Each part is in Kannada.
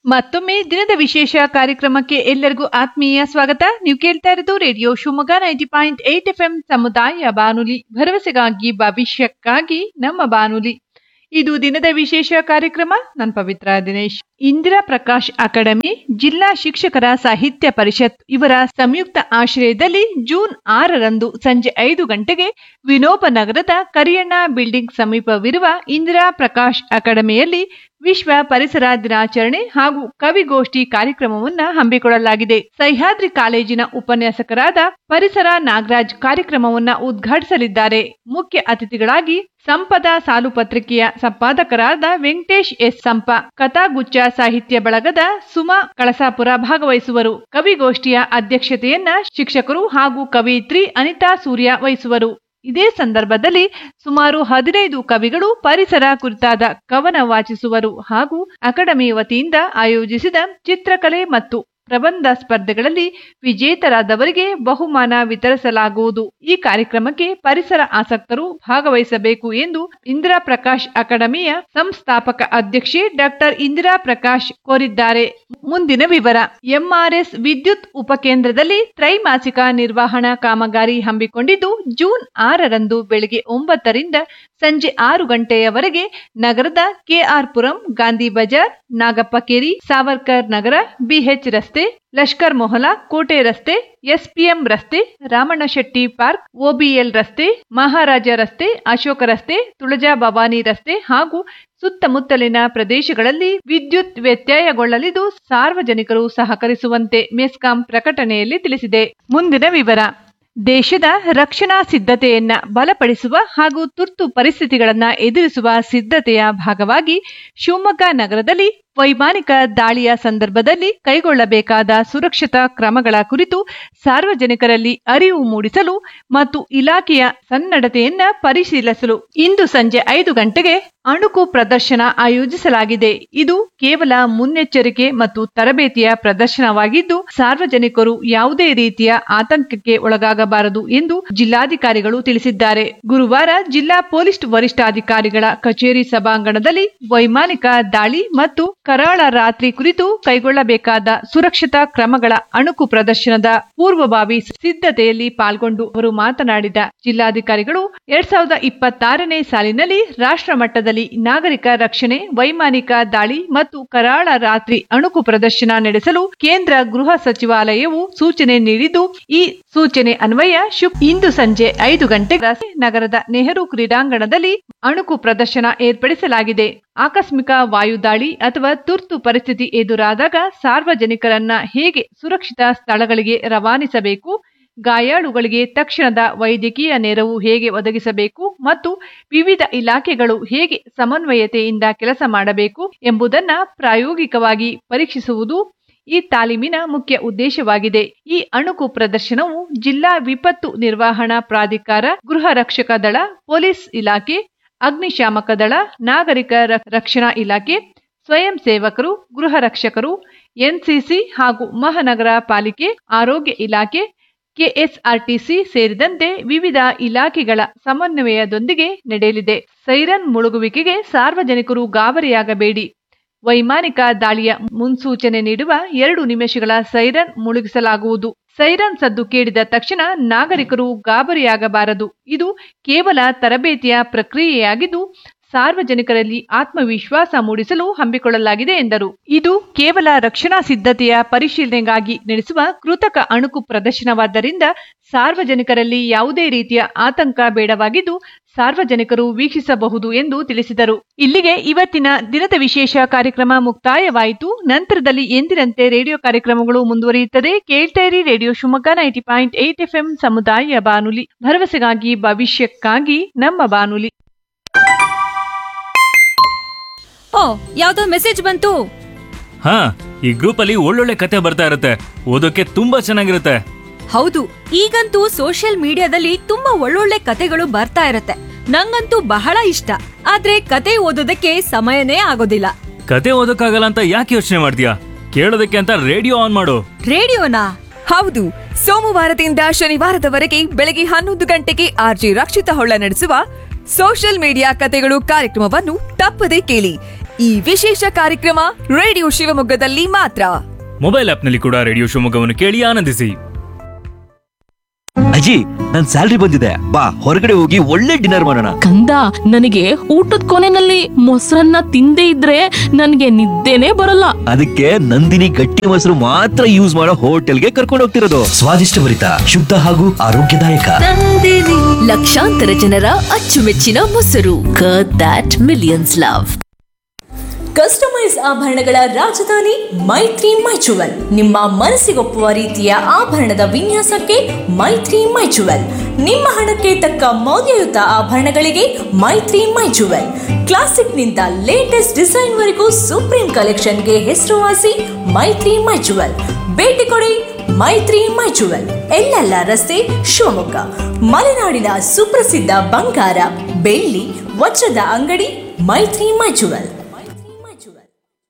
ಮತ್ತೊಮ್ಮೆ ದಿನದ ವಿಶೇಷ ಕಾರ್ಯಕ್ರಮಕ್ಕೆ ಎಲ್ಲರಿಗೂ ಆತ್ಮೀಯ ಸ್ವಾಗತ ನೀವು ಕೇಳ್ತಾ ಇರೋದು radio Shivamogga ninety point eight F M ಸಮುದಾಯ ಬಾನುಲಿ ಭರವಸೆಗಾಗಿ ಭವಿಷ್ಯಕ್ಕಾಗಿ ನಮ್ಮ ಬಾನುಲಿ ಇದು ದಿನದ ವಿಶೇಷ ಕಾರ್ಯಕ್ರಮ ನಾನು ಪವಿತ್ರ ದಿನೇಶ್ ಇಂದಿರಾ ಪ್ರಕಾಶ್ ಅಕಾಡೆಮಿ ಜಿಲ್ಲಾ ಶಿಕ್ಷಕರ ಸಾಹಿತ್ಯ ಪರಿಷತ್ ಇವರ ಸಂಯುಕ್ತ ಆಶ್ರಯದಲ್ಲಿ ಜೂನ್ ಆರರಂದು ಸಂಜೆ ಐದು ಗಂಟೆಗೆ ವಿನೋಬ ನಗರದ ಕರಿಯಣ್ಣ ಬಿಲ್ಡಿಂಗ್ ಸಮೀಪವಿರುವ ಇಂದಿರಾ ಪ್ರಕಾಶ್ ಅಕಾಡೆಮಿಯಲ್ಲಿ ವಿಶ್ವ ಪರಿಸರ ದಿನಾಚರಣೆ ಹಾಗೂ ಕವಿಗೋಷ್ಠಿ ಕಾರ್ಯಕ್ರಮವನ್ನ ಹಮ್ಮಿಕೊಳ್ಳಲಾಗಿದೆ ಸಹ್ಯಾದ್ರಿ ಕಾಲೇಜಿನ ಉಪನ್ಯಾಸಕರಾದ ಪರಿಸರ ನಾಗರಾಜ್ ಕಾರ್ಯಕ್ರಮವನ್ನ ಉದ್ಘಾಟಿಸಲಿದ್ದಾರೆ ಮುಖ್ಯ ಅತಿಥಿಗಳಾಗಿ ಸಂಪದ ಸಾಲು ಪತ್ರಿಕೆಯ ಸಂಪಾದಕರಾದ ವೆಂಕಟೇಶ್ ಎಸ್ ಸಂಪ ಕಥಾಗುಚ್ಛ ಸಾಹಿತ್ಯ ಬಳಗದ ಸುಮಾ ಕಳಸಾಪುರ ಭಾಗವಹಿಸುವರು ಕವಿಗೋಷ್ಠಿಯ ಅಧ್ಯಕ್ಷತೆಯನ್ನ ಶಿಕ್ಷಕರು ಹಾಗೂ ಕವಿಯಿತ್ರಿ ಅನಿತಾ ಸೂರ್ಯ ವಹಿಸುವರು ಇದೇ ಸಂದರ್ಭದಲ್ಲಿ ಸುಮಾರು ಹದಿನೈದು ಕವಿಗಳು ಪರಿಸರ ಕುರಿತಾದ ಕವನ ವಾಚಿಸುವರು ಹಾಗೂ ಅಕಾಡೆಮಿ ವತಿಯಿಂದ ಆಯೋಜಿಸಿದ ಚಿತ್ರಕಲೆ ಮತ್ತು ಪ್ರಬಂಧ ಸ್ಪರ್ಧೆಗಳಲ್ಲಿ ವಿಜೇತರಾದವರಿಗೆ ಬಹುಮಾನ ವಿತರಿಸಲಾಗುವುದು ಈ ಕಾರ್ಯಕ್ರಮಕ್ಕೆ ಪರಿಸರ ಆಸಕ್ತರು ಭಾಗವಹಿಸಬೇಕು ಎಂದು ಇಂದಿರಾ ಪ್ರಕಾಶ್ ಅಕಾಡೆಮಿಯ ಸಂಸ್ಥಾಪಕ ಅಧ್ಯಕ್ಷೆ ಡಾಕ್ಟರ್ ಇಂದಿರಾ ಪ್ರಕಾಶ್ ಕೋರಿದ್ದಾರೆ ಮುಂದಿನ ವಿವರ ಎಂಆರ್ಎಸ್ ವಿದ್ಯುತ್ ಉಪಕೇಂದ್ರದಲ್ಲಿ ತ್ರೈಮಾಸಿಕ ನಿರ್ವಹಣಾ ಕಾಮಗಾರಿ ಹಮ್ಮಿಕೊಂಡಿದ್ದು ಜೂನ್ ಆರರಂದು ಬೆಳಗ್ಗೆ ಒಂಬತ್ತರಿಂದ ಸಂಜೆ ಆರು ಗಂಟೆಯವರೆಗೆ ನಗರದ ಕೆಆರ್ ಪುರಂ ಗಾಂಧಿ ಬಜಾರ್ ನಾಗಪ್ಪಕೇರಿ ಸಾವರ್ಕರ್ ನಗರ ಬಿಎಚ್ ರಸ್ತೆ ಲಷ್ಕರ್ ಮೊಹಲಾ ಕೋಟೆ ರಸ್ತೆ ಎಸ್ಪಿಎಂ ರಸ್ತೆ ರಾಮಣ್ಣ ಶೆಟ್ಟಿ ಪಾರ್ಕ್ ಒಬಿಎಲ್ ರಸ್ತೆ ಮಹಾರಾಜ ರಸ್ತೆ ಅಶೋಕ ರಸ್ತೆ ತುಳಜಾ ಭವಾನಿ ರಸ್ತೆ ಹಾಗೂ ಸುತ್ತಮುತ್ತಲಿನ ಪ್ರದೇಶಗಳಲ್ಲಿ ವಿದ್ಯುತ್ ವ್ಯತ್ಯಯಗೊಳ್ಳಲಿದ್ದು ಸಾರ್ವಜನಿಕರು ಸಹಕರಿಸುವಂತೆ ಮೆಸ್ಕಾಂ ಪ್ರಕಟಣೆಯಲ್ಲಿ ತಿಳಿಸಿದೆ ಮುಂದಿನ ವಿವರ ದೇಶದ ರಕ್ಷಣಾ ಸಿದ್ಧತೆಯನ್ನ ಬಲಪಡಿಸುವ ಹಾಗೂ ತುರ್ತು ಪರಿಸ್ಥಿತಿಗಳನ್ನ ಎದುರಿಸುವ ಸಿದ್ಧತೆಯ ಭಾಗವಾಗಿ ಶಿವಮೊಗ್ಗ ನಗರದಲ್ಲಿ ವೈಮಾನಿಕ ದಾಳಿಯ ಸಂದರ್ಭದಲ್ಲಿ ಕೈಗೊಳ್ಳಬೇಕಾದ ಸುರಕ್ಷತಾ ಕ್ರಮಗಳ ಕುರಿತು ಸಾರ್ವಜನಿಕರಲ್ಲಿ ಅರಿವು ಮೂಡಿಸಲು ಮತ್ತು ಇಲಾಖೆಯ ಸನ್ನಡತೆಯನ್ನ ಪರಿಶೀಲಿಸಲು ಇಂದು ಸಂಜೆ ಐದು ಗಂಟೆಗೆ ಅಣುಕು ಪ್ರದರ್ಶನ ಆಯೋಜಿಸಲಾಗಿದೆ ಇದು ಕೇವಲ ಮುನ್ನೆಚ್ಚರಿಕೆ ಮತ್ತು ತರಬೇತಿಯ ಪ್ರದರ್ಶನವಾಗಿದ್ದು ಸಾರ್ವಜನಿಕರು ಯಾವುದೇ ರೀತಿಯ ಆತಂಕಕ್ಕೆ ಒಳಗಾಗಬಾರದು ಎಂದು ಜಿಲ್ಲಾಧಿಕಾರಿಗಳು ತಿಳಿಸಿದ್ದಾರೆ ಗುರುವಾರ ಜಿಲ್ಲಾ ಪೊಲೀಸ್ ವರಿಷ್ಠಾಧಿಕಾರಿಗಳ ಕಚೇರಿ ಸಭಾಂಗಣದಲ್ಲಿ ವೈಮಾನಿಕ ದಾಳಿ ಮತ್ತು ಕರಾಳ ರಾತ್ರಿ ಕುರಿತು ಕೈಗೊಳ್ಳಬೇಕಾದ ಸುರಕ್ಷತಾ ಕ್ರಮಗಳ ಅಣುಕು ಪ್ರದರ್ಶನದ ಪೂರ್ವಭಾವಿ ಸಿದ್ಧತೆಯಲ್ಲಿ ಪಾಲ್ಗೊಂಡು ಅವರು ಮಾತನಾಡಿದ ಜಿಲ್ಲಾಧಿಕಾರಿಗಳು ಎರಡ್ ಸಾವಿರದ ಇಪ್ಪತ್ತಾರನೇ ಸಾಲಿನಲ್ಲಿ ರಾಷ್ಟ್ರ ಮಟ್ಟದಲ್ಲಿ ನಾಗರಿಕ ರಕ್ಷಣೆ ವೈಮಾನಿಕ ದಾಳಿ ಮತ್ತು ಕರಾಳ ರಾತ್ರಿ ಅಣುಕು ಪ್ರದರ್ಶನ ನಡೆಸಲು ಕೇಂದ್ರ ಗೃಹ ಸಚಿವಾಲಯವು ಸೂಚನೆ ನೀಡಿದ್ದು ಈ ಸೂಚನೆ ಅನ್ವಯ ಶುಭ್ ಇಂದು ಸಂಜೆ ಐದು ಗಂಟೆಗೆ ನಗರದ ನೆಹರು ಕ್ರೀಡಾಂಗಣದಲ್ಲಿ ಅಣುಕು ಪ್ರದರ್ಶನ ಏರ್ಪಡಿಸಲಾಗಿದೆ ಆಕಸ್ಮಿಕ ವಾಯುದಾಳಿ ಅಥವಾ ತುರ್ತು ಪರಿಸ್ಥಿತಿ ಎದುರಾದಾಗ ಸಾರ್ವಜನಿಕರನ್ನ ಹೇಗೆ ಸುರಕ್ಷಿತ ಸ್ಥಳಗಳಿಗೆ ರವಾನಿಸಬೇಕು ಗಾಯಾಳುಗಳಿಗೆ ತಕ್ಷಣದ ವೈದ್ಯಕೀಯ ನೆರವು ಹೇಗೆ ಒದಗಿಸಬೇಕು ಮತ್ತು ವಿವಿಧ ಇಲಾಖೆಗಳು ಹೇಗೆ ಸಮನ್ವಯತೆಯಿಂದ ಕೆಲಸ ಮಾಡಬೇಕು ಎಂಬುದನ್ನ ಪ್ರಾಯೋಗಿಕವಾಗಿ ಪರೀಕ್ಷಿಸುವುದು ಈ ತಾಲೀಮಿನ ಮುಖ್ಯ ಉದ್ದೇಶವಾಗಿದೆ ಈ ಅಣುಕು ಪ್ರದರ್ಶನವು ಜಿಲ್ಲಾ ವಿಪತ್ತು ನಿರ್ವಹಣಾ ಪ್ರಾಧಿಕಾರ ಗೃಹ ರಕ್ಷಕ ದಳ ಪೊಲೀಸ್ ಇಲಾಖೆ ಅಗ್ನಿಶಾಮಕ ದಳ ನಾಗರಿಕ ರಕ್ಷಣಾ ಇಲಾಖೆ ಸ್ವಯಂ ಸೇವಕರು ಗೃಹ ರಕ್ಷಕರು ಎನ್ಸಿಸಿ ಹಾಗೂ ಮಹಾನಗರ ಪಾಲಿಕೆ ಆರೋಗ್ಯ ಇಲಾಖೆ ಕೆಎಸ್ಆರ್ಟಿಸಿ ಸೇರಿದಂತೆ ವಿವಿಧ ಇಲಾಖೆಗಳ ಸಮನ್ವಯದೊಂದಿಗೆ ನಡೆಯಲಿದೆ ಸೈರನ್ ಮುಳುಗುವಿಕೆಗೆ ಸಾರ್ವಜನಿಕರು ಗಾಬರಿಯಾಗಬೇಡಿ ವೈಮಾನಿಕ ದಾಳಿಯ ಮುನ್ಸೂಚನೆ ನೀಡುವ ಎರಡು ನಿಮಿಷಗಳ ಸೈರನ್ ಮುಳುಗಿಸಲಾಗುವುದು ಸೈರನ್ ಸದ್ದು ಕೇಳಿದ ತಕ್ಷಣ ನಾಗರಿಕರು ಗಾಬರಿಯಾಗಬಾರದು ಇದು ಕೇವಲ ತರಬೇತಿಯ ಪ್ರಕ್ರಿಯೆಯಾಗಿದ್ದು ಸಾರ್ವಜನಿಕರಲ್ಲಿ ಆತ್ಮವಿಶ್ವಾಸ ಮೂಡಿಸಲು ಹಮ್ಮಿಕೊಳ್ಳಲಾಗಿದೆ ಎಂದರು ಇದು ಕೇವಲ ರಕ್ಷಣಾ ಸಿದ್ಧತೆಯ ಪರಿಶೀಲನೆಗಾಗಿ ನಡೆಸುವ ಕೃತಕ ಅಣುಕು ಪ್ರದರ್ಶನವಾದ್ದರಿಂದ ಸಾರ್ವಜನಿಕರಲ್ಲಿ ಯಾವುದೇ ರೀತಿಯ ಆತಂಕ ಬೇಡವಾಗಿದ್ದು ಸಾರ್ವಜನಿಕರು ವೀಕ್ಷಿಸಬಹುದು ಎಂದು ತಿಳಿಸಿದರು ಇಲ್ಲಿಗೆ ಇವತ್ತಿನ ದಿನದ ವಿಶೇಷ ಕಾರ್ಯಕ್ರಮ ಮುಕ್ತಾಯವಾಯಿತು ನಂತರದಲ್ಲಿ ಎಂದಿನಂತೆ ರೇಡಿಯೋ ಕಾರ್ಯಕ್ರಮಗಳು ಮುಂದುವರಿಯುತ್ತದೆ ಕೇಳ್ತಾ ಇರಿ radio Shivamogga ninety point eight F ಸಮುದಾಯ ಬಾನುಲಿ ಭರವಸೆಗಾಗಿ ಭವಿಷ್ಯಕ್ಕಾಗಿ ನಮ್ಮ ಬಾನುಲಿ ಓ ಯಾವ್ದೋ ಮೆಸೇಜ್ ಬಂತು ಹಾ ಈ ಗ್ರೂಪ್ ಅಲ್ಲಿ ಒಳ್ಳೊಳ್ಳೆ ಕತೆ ಬರ್ತಾ ಇರುತ್ತೆ ಓದೋಕೆ ತುಂಬಾ ಚೆನ್ನಾಗಿರುತ್ತೆ ಹೌದು ಈಗಂತೂ ಸೋಷಿಯಲ್ ಮೀಡಿಯಾದಲ್ಲಿ ತುಂಬಾ ಒಳ್ಳೊಳ್ಳೆ ಕತೆಗಳು ಬರ್ತಾ ಇರತ್ತೆ ನಂಗಂತೂ ಬಹಳ ಇಷ್ಟ ಆದ್ರೆ ಕತೆ ಓದೋದಕ್ಕೆ ಸಮಯನೇ ಆಗೋದಿಲ್ಲ ಕತೆ ಓದೋಕ್ಕಾಗಲ್ಲ ಅಂತ ಯಾಕೆ ಯೋಚನೆ ಮಾಡ್ತೀಯಾ ಕೇಳೋದಕ್ಕೆ ಅಂತ ರೇಡಿಯೋ ಆನ್ ಮಾಡು ರೇಡಿಯೋನಾ ಹೌದು ಸೋಮವಾರದಿಂದ ಶನಿವಾರದವರೆಗೆ ಬೆಳಗ್ಗೆ ಹನ್ನೊಂದು ಗಂಟೆಗೆ ಆರ್ಜಿ ರಕ್ಷಿತ ಹೊಳ್ಳ ನಡೆಸುವ ಸೋಷಿಯಲ್ ಮೀಡಿಯಾ ಕತೆಗಳು ಕಾರ್ಯಕ್ರಮವನ್ನು ತಪ್ಪದೆ ಕೇಳಿ ಈ ವಿಶೇಷ ಕಾರ್ಯಕ್ರಮ ರೇಡಿಯೋ ಶಿವಮೊಗ್ಗದಲ್ಲಿ ಮಾತ್ರ ಮೊಬೈಲ್ ಆಪ್ನಲ್ಲಿ ಕೂಡ ರೇಡಿಯೋ ಶಿವಮೊಗ್ಗವನ್ನು ಕೇಳಿ ಆನಂದಿಸಿ ಅಜ್ಜಿ ನನ್ ಸ್ಯಾಲ್ರಿ ಬಂದಿದೆ ಬಾ ಹೊರಗಡೆ ಹೋಗಿ ಒಳ್ಳೆ ಡಿನ್ನರ್ ಮಾಡೋಣ ಕಂದ ನನಗೆ ಊಟದ ಕೊನೆನಲ್ಲಿ ಮೊಸರನ್ನ ತಿಂದೇ ಇದ್ರೆ ನನಗೆ ನಿದ್ದೆನೇ ಬರಲ್ಲ ಅದಕ್ಕೆ ನಂದಿನಿ ಗಟ್ಟಿ ಮೊಸರು ಮಾತ್ರ ಯೂಸ್ ಮಾಡೋ ಹೋಟೆಲ್ಗೆ ಕರ್ಕೊಂಡು ಹೋಗ್ತಿರೋದು ಸ್ವಾದಿಷ್ಟಭರಿತ ಶುದ್ಧ ಹಾಗೂ ಆರೋಗ್ಯದಾಯಕ ಲಕ್ಷಾಂತರ ಜನರ ಅಚ್ಚುಮೆಚ್ಚಿನ ಮೊಸರು ದಟ್ ಮಿಲಿಯನ್ಸ್ ಲವ್ ಕಸ್ಟಮೈಸ್ ಆಭರಣಗಳ ರಾಜಧಾನಿ ಮೈತ್ರಿ ಮೈಚುವಲ್ ನಿಮ್ಮ ಮನಸ್ಸಿಗೊಪ್ಪುವ ರೀತಿಯ ಆಭರಣದ ವಿನ್ಯಾಸಕ್ಕೆ ಮೈತ್ರಿ ಮೈಚುವಲ್ ನಿಮ್ಮ ಹಣಕ್ಕೆ ತಕ್ಕ ಮೌಲ್ಯಯುತ ಆಭರಣಗಳಿಗೆ ಮೈತ್ರಿ ಮೈಚುವಲ್ ಕ್ಲಾಸಿಕ್ನಿಂದ ಲೇಟೆಸ್ಟ್ ಡಿಸೈನ್ವರೆಗೂ ಸುಪ್ರೀಂ ಕಲೆಕ್ಷನ್ಗೆ ಹೆಸರುವಾಸಿ ಮೈತ್ರಿ ಮೈಚುವಲ್ ಭೇಟಿ ಕೊಡಿ ಮೈತ್ರಿ ಮೈಚುವಲ್ ಎಲ್ಲೆಲ್ಲ ರಸ್ತೆ ಶಿವಮೊಗ್ಗ ಮಲೆನಾಡಿನ ಸುಪ್ರಸಿದ್ಧ ಬಂಗಾರ ಬೆಳ್ಳಿ ವಜ್ರದ ಅಂಗಡಿ ಮೈತ್ರಿ ಮೈಚುವಲ್ ಮೈತ್ರಿ ಮೈಚುವಲ್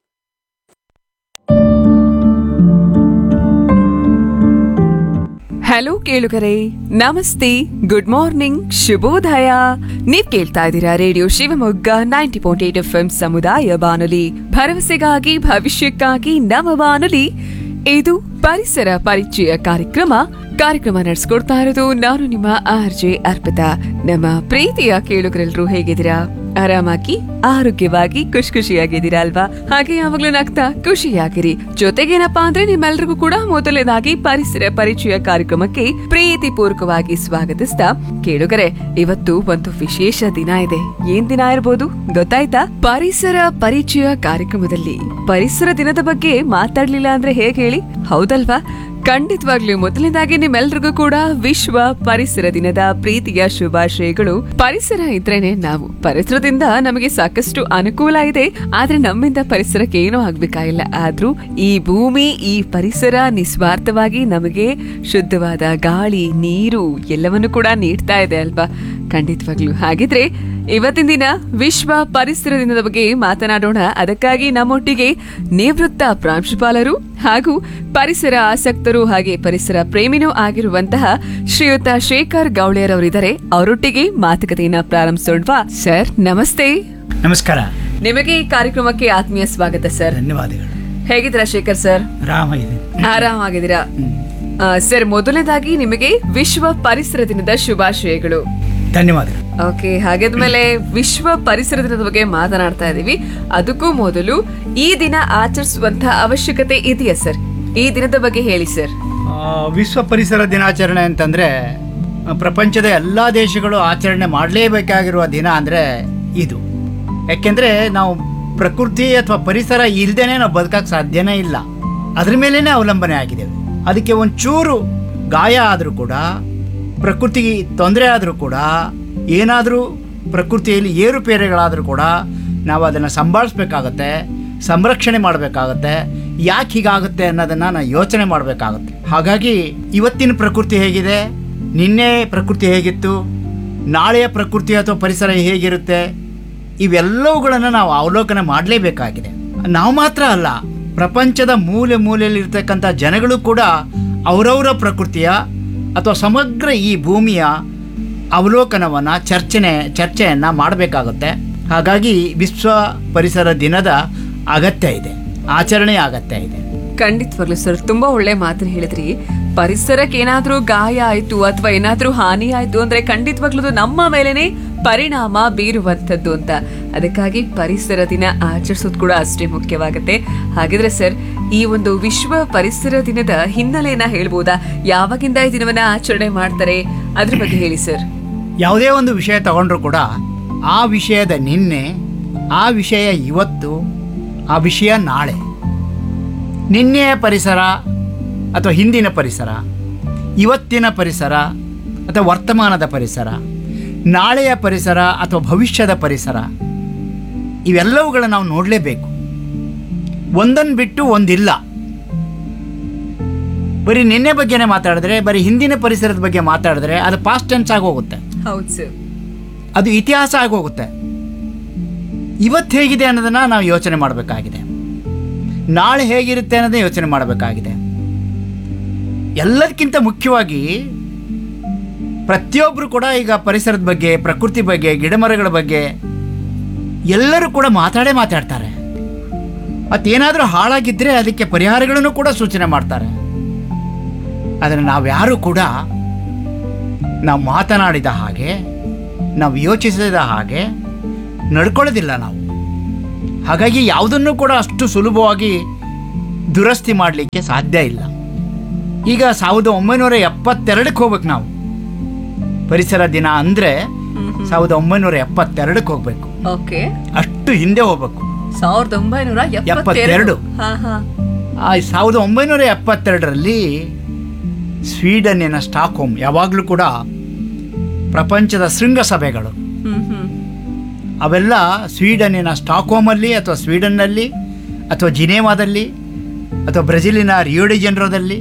ಹಲೋ ಕೇಳುಗರೆ ನಮಸ್ತೆ ಗುಡ್ ಮಾರ್ನಿಂಗ್ ಶುಭೋದಯ ನೀವ್ ಕೇಳ್ತಾ ಇದ್ದೀರಾ radio Shivamogga ninety point eight F M ಸಮುದಾಯ ಬಾನುಲಿ ಭರವಸೆಗಾಗಿ ಭವಿಷ್ಯಕ್ಕಾಗಿ ನಮ್ಮ ಬಾನುಲಿ ಇದು ಪರಿಸರ ಪರಿಚಯ ಕಾರ್ಯಕ್ರಮ ಕಾರ್ಯಕ್ರಮ ನಡೆಸ್ಕೊಡ್ತಾ ಇರೋದು ನಾನು ನಿಮ್ಮ ಆರ್ ಜೆ ಅರ್ಪಿತಾ ನಮ್ಮ ಪ್ರೀತಿಯ ಕೇಳುಗರೆಲ್ಲರೂ ಹೇಗಿದ್ದೀರಾ ಆರಾಮಾಗಿ ಆರೋಗ್ಯವಾಗಿ ಖುಷಿ ಖುಷಿಯಾಗಿದ್ದೀರಾ ಅಲ್ವಾ ಹಾಗೆ ಯಾವಾಗ್ಲೂ ನಗ್ತಾ ಖುಷಿಯಾಗಿರಿ ಜೊತೆಗೇನಪ್ಪಾ ಅಂದ್ರೆ ನಿಮ್ಮೆಲ್ರಿಗೂ ಕೂಡ ಮೊದಲನೇದಾಗಿ ಪರಿಸರ ಪರಿಚಯ ಕಾರ್ಯಕ್ರಮಕ್ಕೆ ಪ್ರೀತಿ ಪೂರ್ವಕವಾಗಿ ಸ್ವಾಗತಿಸ್ತಾ ಕೇಳುಗರೆ ಇವತ್ತು ಒಂದು ವಿಶೇಷ ದಿನ ಇದೆ ಏನ್ ದಿನ ಇರ್ಬೋದು ಗೊತ್ತಾಯ್ತಾ ಪರಿಸರ ಪರಿಚಯ ಕಾರ್ಯಕ್ರಮದಲ್ಲಿ ಪರಿಸರ ದಿನದ ಬಗ್ಗೆ ಮಾತಾಡ್ಲಿಲ್ಲ ಅಂದ್ರೆ ಹೇಗೆ ಹೇಳಿ ಹೌದಲ್ವಾ ಖಂಡಿತವಾಗ್ಲೂ ಮೊದಲನೇದಾಗಿ ನಿಮ್ಮೆಲ್ರಿಗೂ ಕೂಡ ವಿಶ್ವ ಪರಿಸರ ದಿನದ ಪ್ರೀತಿಯ ಶುಭಾಶಯಗಳು ಪರಿಸರ ಇದ್ರೇನೆ ನಾವು ಪರಿಸರದಿಂದ ನಮಗೆ ಸಾಕಷ್ಟು ಅನುಕೂಲ ಇದೆ ಆದ್ರೆ ನಮ್ಮಿಂದ ಪರಿಸರಕ್ಕೆ ಏನೂ ಆಗ್ಬೇಕಾಗಿಲ್ಲ ಆದ್ರೂ ಈ ಭೂಮಿ ಈ ಪರಿಸರ ನಿಸ್ವಾರ್ಥವಾಗಿ ನಮಗೆ ಶುದ್ಧವಾದ ಗಾಳಿ ನೀರು ಎಲ್ಲವನ್ನು ಕೂಡ ನೀಡ್ತಾ ಇದೆ ಅಲ್ವಾ ಖಂಡಿತವಾಗ್ಲು ಹಾಗಿದ್ರೆ ಇವತ್ತಿನ ದಿನ ವಿಶ್ವ ಪರಿಸರ ದಿನದ ಬಗ್ಗೆ ಮಾತನಾಡೋಣ ಅದಕ್ಕಾಗಿ ನಮ್ಮೊಟ್ಟಿಗೆ ನಿವೃತ್ತ ಪ್ರಾಂಶುಪಾಲರು ಹಾಗೂ ಪರಿಸರ ಆಸಕ್ತರು ಹಾಗೆ ಪರಿಸರ ಪ್ರೇಮಿನೂ ಆಗಿರುವಂತಹ ಶ್ರೀಯುತ ಶೇಖರ್ ಗೌಳಿಯರವರಿದ್ದಾರೆ ಅವರೊಟ್ಟಿಗೆ ಮಾತುಕತೆಯನ್ನ ಪ್ರಾರಂಭಿಸೋಣವಾ ಸರ್ ನಮಸ್ತೆ ನಮಸ್ಕಾರ ನಿಮಗೆ ಈ ಕಾರ್ಯಕ್ರಮಕ್ಕೆ ಆತ್ಮೀಯ ಸ್ವಾಗತ ಸರ್ ಧನ್ಯವಾದಗಳು ಹೇಗಿದ್ದೀರಾ ಶೇಖರ್ ಸರ್ ರಾಮ ಇದೆ ಆರಾಮಾಗಿದ್ದೀರಾ ಆ, ಸರ್ ಮೊದಲನೇದಾಗಿ ನಿಮಗೆ ವಿಶ್ವ ಪರಿಸರ ದಿನದ ಶುಭಾಶಯಗಳು ಧನ್ಯವಾದಗಳು ಓಕೆ ಹಾಗಾದ್ಮೇಲೆ ವಿಶ್ವ ಪರಿಸರ ದಿನದ ಬಗ್ಗೆ ಮಾತನಾಡ್ತಾ ಇದೀವಿ ಅದಕ್ಕೂ ಮೊದಲು ಈ ದಿನ ಆಚರಿಸುವಂತಹ ಅವಶ್ಯಕತೆ ಇದೆಯಾ ಸರ್ ಈ ದಿನದ ಬಗ್ಗೆ ಹೇಳಿ ಸರ್ ಆ, ವಿಶ್ವ ಪರಿಸರ ದಿನಾಚರಣೆ ಅಂತಂದ್ರೆ ಆ, ಪ್ರಪಂಚದ ಎಲ್ಲ ದೇಶಗಳು ಆಚರಣೆ ಮಾಡಲೇಬೇಕಾಗಿರುವ ದಿನ ಅಂದರೆ ಇದು ಯಾಕೆಂದರೆ ನಾವು ಪ್ರಕೃತಿ ಅಥವಾ ಪರಿಸರ ಇಲ್ದೇನೆ ನಾವು ಬದುಕಕ್ಕೆ ಸಾಧ್ಯನೇ ಇಲ್ಲ ಅದ್ರ ಮೇಲೇ ಅವಲಂಬನೆ ಆಗಿದ್ದೇವೆ ಅದಕ್ಕೆ ಒಂಚೂರು ಗಾಯ ಆದರೂ ಕೂಡ ಪ್ರಕೃತಿಗೆ ತೊಂದರೆ ಆದರೂ ಕೂಡ ಏನಾದರೂ ಪ್ರಕೃತಿಯಲ್ಲಿ ಏರುಪೇರುಗಳಾದರೂ ಕೂಡ ನಾವು ಅದನ್ನು ಸಂಭಾಳಿಸ್ಬೇಕಾಗತ್ತೆ ಸಂರಕ್ಷಣೆ ಮಾಡಬೇಕಾಗತ್ತೆ ಯಾಕೆ ಹೀಗಾಗುತ್ತೆ ಅನ್ನೋದನ್ನು ನಾವು ಯೋಚನೆ ಮಾಡಬೇಕಾಗತ್ತೆ ಹಾಗಾಗಿ ಇವತ್ತಿನ ಪ್ರಕೃತಿ ಹೇಗಿದೆ ನಿನ್ನೆ ಪ್ರಕೃತಿ ಹೇಗಿತ್ತು ನಾಳೆಯ ಪ್ರಕೃತಿ ಅಥವಾ ಪರಿಸರ ಹೇಗಿರುತ್ತೆ ಇವೆಲ್ಲವುಗಳನ್ನು ನಾವು ಅವಲೋಕನ ಮಾಡಲೇಬೇಕಾಗಿದೆ ನಾವು ಮಾತ್ರ ಅಲ್ಲ ಪ್ರಪಂಚದ ಮೂಲೆ ಮೂಲೆಯಲ್ಲಿರ್ತಕ್ಕಂಥ ಜನಗಳು ಕೂಡ ಅವರವರ ಪ್ರಕೃತಿಯ ಅಥವಾ ಸಮಗ್ರ ಈ ಭೂಮಿಯ ಅವಲೋಕನವನ್ನು ಚರ್ಚನೆ ಚರ್ಚೆಯನ್ನು ಮಾಡಬೇಕಾಗುತ್ತೆ ಹಾಗಾಗಿ ವಿಶ್ವ ಪರಿಸರ ದಿನದ ಅಗತ್ಯ ಇದೆ ಆಚರಣೆ ಅಗತ್ಯ ಇದೆ ಖಂಡಿತವಾಗ್ಲು ಸರ್ ತುಂಬಾ ಒಳ್ಳೆ ಮಾತನ್ನ ಹೇಳಿದ್ರಿ ಪರಿಸರಕ್ಕೆ ಏನಾದ್ರೂ ಗಾಯ ಆಯ್ತು ಅಥವಾ ಏನಾದ್ರೂ ಹಾನಿ ಆಯ್ತು ಅಂದ್ರೆ ಖಂಡಿತವಾಗ್ಲೂ ಅದು ನಮ್ಮ ಮೇಲೆನೆ ಪರಿಣಾಮ ಬೀರುವಂತದ್ದು ಅಂತ ಅದಕ್ಕಾಗಿ ಪರಿಸರ ದಿನ ಆಚರಿಸೋದು ಕೂಡ ಅಷ್ಟೇ ಮುಖ್ಯವಾಗುತ್ತೆ ಹಾಗಿದ್ರೆ ಸರ್ ಈ ಒಂದು ವಿಶ್ವ ಪರಿಸರ ದಿನದ ಹಿನ್ನೆಲೆಯನ್ನ ಹೇಳ್ಬೋದಾ ಯಾವಾಗಿಂದ ಈ ದಿನವನ್ನ ಆಚರಣೆ ಮಾಡ್ತಾರೆ ಅದ್ರ ಬಗ್ಗೆ ಹೇಳಿ ಸರ್ ಯಾವುದೇ ಒಂದು ವಿಷಯ ತಗೊಂಡ್ರೂ ಕೂಡ ಆ ವಿಷಯದ ನಿನ್ನೆ ಆ ವಿಷಯ ಇವತ್ತು ಆ ವಿಷಯ ನಾಳೆ ನಿನ್ನೆಯ ಪರಿಸರ ಅಥವಾ ಹಿಂದಿನ ಪರಿಸರ ಇವತ್ತಿನ ಪರಿಸರ ಅಥವಾ ವರ್ತಮಾನದ ಪರಿಸರ ನಾಳೆಯ ಪರಿಸರ ಅಥವಾ ಭವಿಷ್ಯದ ಪರಿಸರ ಇವೆಲ್ಲವುಗಳನ್ನ ನಾವು ನೋಡಲೇಬೇಕು ಒಂದನ್ನು ಬಿಟ್ಟು ಒಂದಿಲ್ಲ ಬರೀ ನಿನ್ನೆ ಬಗ್ಗೆನೇ ಮಾತಾಡಿದ್ರೆ ಬರೀ ಹಿಂದಿನ ಪರಿಸರದ ಬಗ್ಗೆ ಮಾತಾಡಿದ್ರೆ ಅದು ಪಾಸ್ಟ್ ಟೆನ್ಸ್ ಆಗೋಗುತ್ತೆ ಹೌದು ಸರ್ ಅದು ಇತಿಹಾಸ ಆಗೋಗುತ್ತೆ ಇವತ್ತು ಹೇಗಿದೆ ಅನ್ನೋದನ್ನ ನಾವು ಯೋಚನೆ ಮಾಡಬೇಕಾಗಿದೆ ನಾಳೆ ಹೇಗಿರುತ್ತೆ ಅನ್ನೋದನ್ನ ಯೋಚನೆ ಮಾಡಬೇಕಾಗಿದೆ ಎಲ್ಲದಕ್ಕಿಂತ ಮುಖ್ಯವಾಗಿ ಪ್ರತಿಯೊಬ್ಬರು ಕೂಡ ಈಗ ಪರಿಸರದ ಬಗ್ಗೆ ಪ್ರಕೃತಿ ಬಗ್ಗೆ ಗಿಡಮರಗಳ ಬಗ್ಗೆ ಎಲ್ಲರೂ ಕೂಡ ಮಾತಾಡೇ ಮಾತಾಡ್ತಾರೆ ಮತ್ತೇನಾದರೂ ಹಾಳಾಗಿದ್ದರೆ ಅದಕ್ಕೆ ಪರಿಹಾರಗಳನ್ನು ಕೂಡ ಸೂಚನೆ ಮಾಡ್ತಾರೆ ಆದರೆ ನಾವ್ಯಾರೂ ಕೂಡ ನಾವು ಮಾತನಾಡಿದ ಹಾಗೆ ನಾವು ಯೋಚಿಸಿದ ಹಾಗೆ ನಡ್ಕೊಳ್ಳೋದಿಲ್ಲ ನಾವು ಹಾಗಾಗಿ ಯಾವುದನ್ನು ಕೂಡ ಅಷ್ಟು ಸುಲಭವಾಗಿ ದುರಸ್ತಿ ಮಾಡಲಿಕ್ಕೆ ಸಾಧ್ಯ ಇಲ್ಲ ಈಗ ಸಾವಿರದ ಒಂಬೈನೂರ ಎಪ್ಪತ್ತೆರಡಕ್ಕೆ ಹೋಗ್ಬೇಕು ನಾವು ಪರಿಸರ ದಿನ ಅಂದರೆ ಸಾವಿರದ ಒಂಬೈನೂರ ಎಪ್ಪತ್ತೆರಡಕ್ಕೆ ಹೋಗ್ಬೇಕು ಓಕೆ ಅಷ್ಟು ಹಿಂದೆ ಹೋಗ್ಬೇಕು ಸಾವಿರದ ಒಂಬೈನೂರ ಎಪ್ಪತ್ತೆರಡು. ಹಾ ಹಾ ಆ ಸಾವಿರದ ಒಂಬೈನೂರ ಎಪ್ಪತ್ತೆರಡರಲ್ಲಿ ಸ್ವೀಡನ್ನಿನ ಸ್ಟಾಕ್ಹೋಮ್ ಯಾವಾಗಲೂ ಕೂಡ ಪ್ರಪಂಚದ ಶೃಂಗಸಭೆಗಳು ಹ್ಮ್ ಹ್ಮ್ ಅವೆಲ್ಲ ಸ್ವೀಡನ್ನಿನ ಸ್ಟಾಕ್ಹೋಮಲ್ಲಿ ಅಥವಾ ಸ್ವೀಡನ್ನಲ್ಲಿ ಅಥವಾ ಜಿನೇವಾದಲ್ಲಿ ಅಥವಾ ಬ್ರೆಜಿಲಿನ ರಿಯೋಡಿ ಜನರೋದಲ್ಲಿ